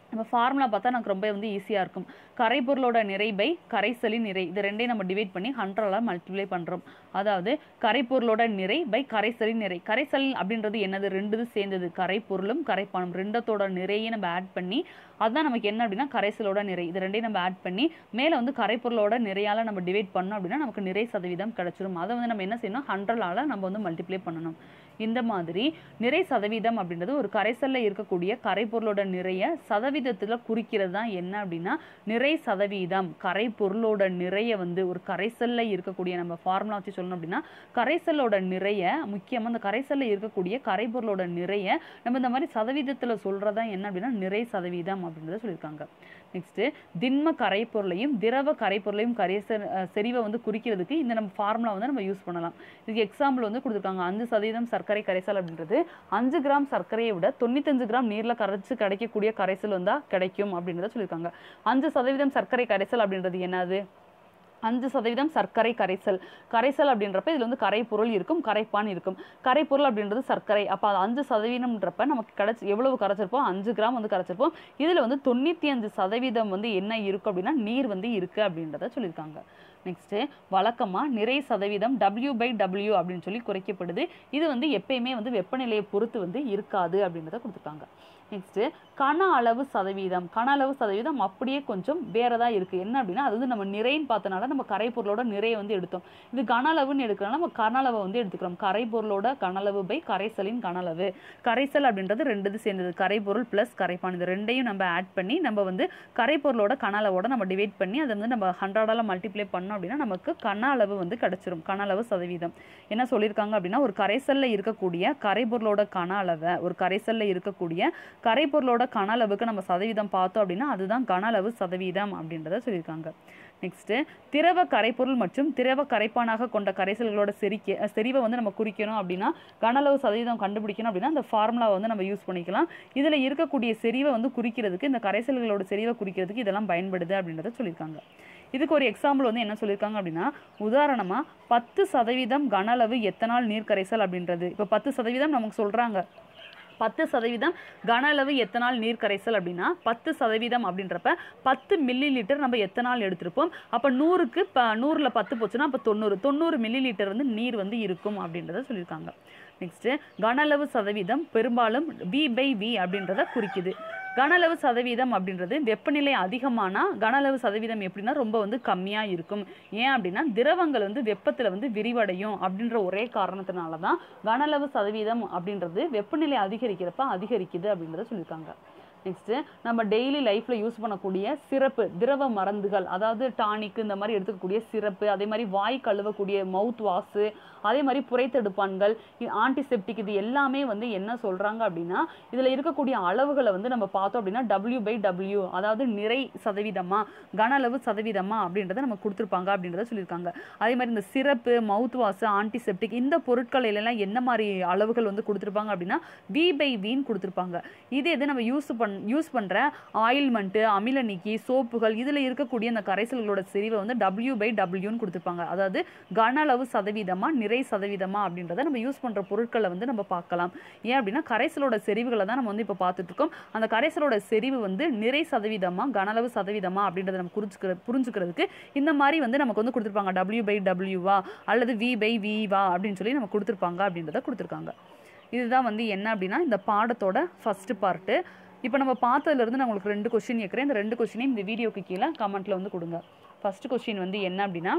நம்ம ஃபார்முலா பார்த்தா நமக்கு ரொம்ப வந்து ஈஸியாக இருக்கும் கரைபொருளோட நிறை பை கரைசலின் நிறை இது ரெண்டையும் நம்ம டிவைட் பண்ணி ஹண்ட்ரடால் மல்டிப்ளை பண்ணுறோம் அதாவது கரைப்பொருளோட நிறை பை கரைசலின் நிறை கரைசல் அப்படின்றது என்னது ரெண்டுது சேர்ந்தது கரைப்பொருளும் கரைப்பானும் ரெண்டத்தோட நிறையை நம்ம ஆட் பண்ணி அதுதான் நமக்கு என்ன அப்படின்னா கரைசலோட நிறை இது ரெண்டையும் நம்ம ஆட் பண்ணி மேலே வந்து கரைப்பொருளோட நிறையால நம்ம டிவைட் பண்ணோம் அப்படின்னா நமக்கு நிறை சதவீதம் கிடைச்சிரும் அதை வந்து நம்ம என்ன செய்யணும் ஹண்ட்ரடால் நம்ம வந்து மல்டிப்ளை பண்ணணும் இந்த மாதிரி நிறை சதவீதம் அப்படின்றது ஒரு கரைசல்ல இருக்கக்கூடிய கரைப்பொருளோட நிறைய சதவீதத்துல குறிக்கிறது தான் என்ன அப்படின்னா நிறை சதவீதம் கரைப்பொருளோட நிறைய வந்து ஒரு கரைசல்ல இருக்கக்கூடிய நம்ம ஃபார்முலா வச்சு சொல்லணும் அப்படின்னா கரைசலோட நிறைய முக்கியமா இந்த கரைசல்ல இருக்கக்கூடிய கரைப்பொருளோட நிறைய நம்ம இந்த மாதிரி சதவீதத்துல சொல்றதா என்ன அப்படின்னா நிறை சதவீதம் அப்படின்றத சொல்லியிருக்காங்க நெக்ஸ்ட் திண்ம கரைப்பொருளையும் திரவ கரைப்பொருளையும் கரைசல் அஹ், செறிவை வந்து குறிக்கிறதுக்கு இந்த நம்ம ஃபார்முலா வந்து நம்ம யூஸ் பண்ணலாம் இதுக்கு எக்ஸாம்பிள் வந்து கொடுத்துருக்காங்க அஞ்சு சதவீதம் சர்க்கரை கரைசல் அப்படின்றது அஞ்சு கிராம் சர்க்கரையை விட தொண்ணூத்தஞ்சு கிராம் நீர்ல கரைச்சு கிடைக்கக்கூடிய கரைசல் வந்தா கிடைக்கும் அப்படின்றத சொல்லியிருக்காங்க அஞ்சு சதவீதம் சர்க்கரை கரைசல் அப்படின்றது என்னது அஞ்சு சதவீதம் சர்க்கரை கரைசல் கரைசல் அப்படின்றப்ப இதுல வந்து கரைப்பொருள் இருக்கும் கரைப்பான் இருக்கும் கரைப்பொருள் அப்படின்றது சர்க்கரை அப்போ அது அஞ்சு சதவீதம்ன்றப்ப நமக்கு கிடைச்சி எவ்வளவு கரைச்சிருப்போம் அஞ்சு கிராம் வந்து கரைச்சிருப்போம் இதுல வந்து தொண்ணூத்தி அஞ்சு சதவீதம் வந்து என்ன இருக்கும் அப்படின்னா நீர் வந்து இருக்கு அப்படின்றத சொல்லியிருக்காங்க நெக்ஸ்ட் வழக்கமா நிறை சதவீதம் W பை டபிள்யூ அப்படின்னு சொல்லி குறைக்கப்படுது இது வந்து எப்பயுமே வந்து வெப்பநிலையை பொறுத்து வந்து இருக்காது அப்படின்றத கொடுத்துருக்காங்க நெக்ஸ்ட் கன அளவு சதவீதம் கன அளவு சதவீதம் அப்படியே கொஞ்சம் வேறதா இருக்கு என்ன அப்படின்னா அது வந்து நம்ம நிறைன்னு பார்த்தனால நம்ம கரைப்பொருளோட நிறைய வந்து எடுத்தோம் இது கன அளவுன்னு எடுக்கிறனால நம்ம கன அளவை வந்து எடுத்துக்கிறோம் கரைப்பொருளோட கனளவு பை கரைசலின் கனளவு கரைசல் அப்படின்றது ரெண்டு இது சேர்ந்தது கரைப்பொருள் பிளஸ் கரைப்பான் இது ரெண்டையும் நம்ம ஆட் பண்ணி நம்ம வந்து கரைப்பொருளோட கன அளவோட நம்ம டிவைட் பண்ணி அதை வந்து நம்ம ஹண்ட்ரடால மல்டிப்ளை பண்ணோம் அப்படின்னா நமக்கு கன அளவு வந்து கிடைச்சிரும் கன அளவு சதவீதம் என்ன சொல்லியிருக்காங்க அப்படின்னா ஒரு கரைசல்ல இருக்கக்கூடிய கரைப்பொருளோட கன அளவை ஒரு கரைசல்ல இருக்கக்கூடிய கரைப்பொருளோட கன அளவுக்கு நம்ம சதவீதம் பார்த்தோம் அப்படின்னா அதுதான் கன அளவு சதவீதம் அப்படின்றத சொல்லியிருக்காங்க நெக்ஸ்ட் திரவ கரைப்பொருள் மற்றும் திரவ கரைப்பானாக கொண்ட கரைசல்களோட செரிக்க செறிவை வந்து நம்ம குறிக்கணும் அப்படின்னா கன அளவு சதவீதம் கண்டுபிடிக்கணும் அப்படின்னா அந்த ஃபார்முலாவை வந்து நம்ம யூஸ் பண்ணிக்கலாம் இதுல இருக்கக்கூடிய செறிவை வந்து குறிக்கிறதுக்கு இந்த கரைசல்களோட செறிவை குறிக்கிறதுக்கு இதெல்லாம் பயன்படுது அப்படின்றத சொல்லியிருக்காங்க இதுக்கு ஒரு எக்ஸாம்பிள் வந்து என்ன சொல்லியிருக்காங்க அப்படின்னா உதாரணமா பத்து சதவீதம் கன அளவு எத்தனால் நீர் கரைசல் அப்படின்றது இப்போ பத்து சதவீதம் நமக்கு சொல்றாங்க பத்து சதவீதம் கன அளவு எத்தனால் நீர் கரைசல் அப்படின்னா பத்து சதவீதம் அப்படின்றப்ப பத்து மில்லி லிட்டர் நம்ம எத்தனால் எடுத்திருப்போம் அப்போ நூறுக்கு ப நூறில் பத்து போச்சுன்னா அப்போ தொண்ணூறு தொண்ணூறு மில்லி லிட்டர் வந்து நீர் வந்து இருக்கும் அப்படின்றத சொல்லியிருக்காங்க நெக்ஸ்ட்டு கன அளவு சதவீதம் பெரும்பாலும் வி பை வி அப்படின்றத குறிக்குது கன அளவு சதவீதம் அப்படின்றது வெப்பநிலை அதிகமானா கன அளவு சதவீதம் எப்படின்னா ரொம்ப வந்து கம்மியா இருக்கும் ஏன் அப்படின்னா திரவங்கள் வந்து வெப்பத்துல வந்து விரிவடையும் அப்படின்ற ஒரே காரணத்தினால தான் கன அளவு சதவீதம் அப்படின்றது வெப்பநிலை அதிகரிக்கிறப்ப அதிகரிக்குது அப்படின்றத சொல்லியிருக்காங்க நெக்ஸ்ட் நம்ம டெய்லி லைஃப்ல யூஸ் பண்ணக்கூடிய சிறப்பு திரவ மருந்துகள் அதாவது டானிக் இந்த மாதிரி எடுத்துக்கக்கூடிய சிறப்பு அதே மாதிரி வாய் கழுவக்கூடிய மவுத் வாஷு அதே மாதிரி புரைத்தடுப்பான்கள் ஆன்டிசெப்டிக் இது எல்லாமே வந்து என்ன சொல்றாங்க அப்படின்னா இதுல இருக்கக்கூடிய அளவுகளை வந்து நம்ம பார்த்தோம் அப்படின்னா டபிள்யூ பை டபிள்யூ அதாவது நிறை சதவீதமா கன அளவு சதவீதமா அப்படின்றத நம்ம கொடுத்துருப்பாங்க அப்படின்றத சொல்லியிருக்காங்க அதே மாதிரி இந்த சிறப்பு மவுத் வாஷ் ஆன்டிசெப்டிக் இந்த பொருட்கள் எல்லாம் என்ன மாதிரி அளவுகள் வந்து கொடுத்துருப்பாங்க அப்படின்னா வி பை வின்னு கொடுத்துருப்பாங்க இது எது நம்ம யூஸ் பண் யூஸ் பண்ற ஆயில்மெண்ட்டு அமில நீக்கி சோப்புகள் இதுல இருக்கக்கூடிய இந்த கரைசல்களோட செறிவை வந்து டபிள்யூ பை டபிள்யூன்னு கொடுத்துருப்பாங்க அதாவது கன அளவு சதவீதமா நிறை சதவீதமா அப்படின்றத நம்ம யூஸ் பண்ற பொருட்களை வந்து நம்ம பார்க்கலாம் ஏன் அப்படின்னா கரைசலோட செறிவுகளை தான் நம்ம வந்து இப்போ பார்த்துட்டு இருக்கோம் அந்த கரைசலோட செறிவு வந்து நிறை சதவீதமா கன அளவு சதவீதமா அப்படின்றத நம்ம புரிஞ்சுக்கிற புரிஞ்சுக்கிறதுக்கு இந்த மாதிரி வந்து நமக்கு வந்து கொடுத்துருப்பாங்க டபிள்யூ பை டபிள்யூவா அல்லது வி பை விவா அப்படின்னு சொல்லி நம்ம கொடுத்துருப்பாங்க அப்படின்றத கொடுத்துருக்காங்க இதுதான் வந்து என்ன அப்படின்னா இந்த பாடத்தோட ஃபர்ஸ்ட் பார்ட்டு இப்போ நம்ம பார்த்ததுலேருந்து நான் உங்களுக்கு ரெண்டு கொஸ்டின் கேட்குறேன் இந்த ரெண்டு கொஸ்டினையும் இந்த வீடியோக்கு கீழே கமெண்ட்டில் வந்து கொடுங்க ஃபர்ஸ்ட் கொஸ்டின் வந்து என்ன அப்படின்னா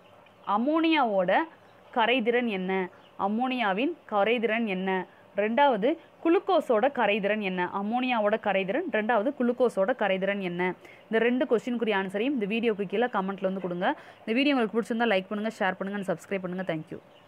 அமோனியாவோட கரைதிறன் என்ன அம்மோனியாவின் கரைதிறன் என்ன ரெண்டாவது குளுக்கோஸோட கரைதிறன் என்ன அம்மோனியாவோட கரைதிறன் ரெண்டாவது குளுக்கோஸோட கரைதிறன் என்ன இந்த ரெண்டு கொஸ்டினுக்குரிய ஆன்சரையும் இந்த வீடியோக்கு கீழே கமெண்ட்டில் வந்து கொடுங்க இந்த வீடியோ உங்களுக்கு பிடிச்சிருந்தா லைக் பண்ணுங்கள் ஷேர் பண்ணுங்கள் சப்ஸ்கிரைப் பண்ணுங்கள் தேங்க்யூ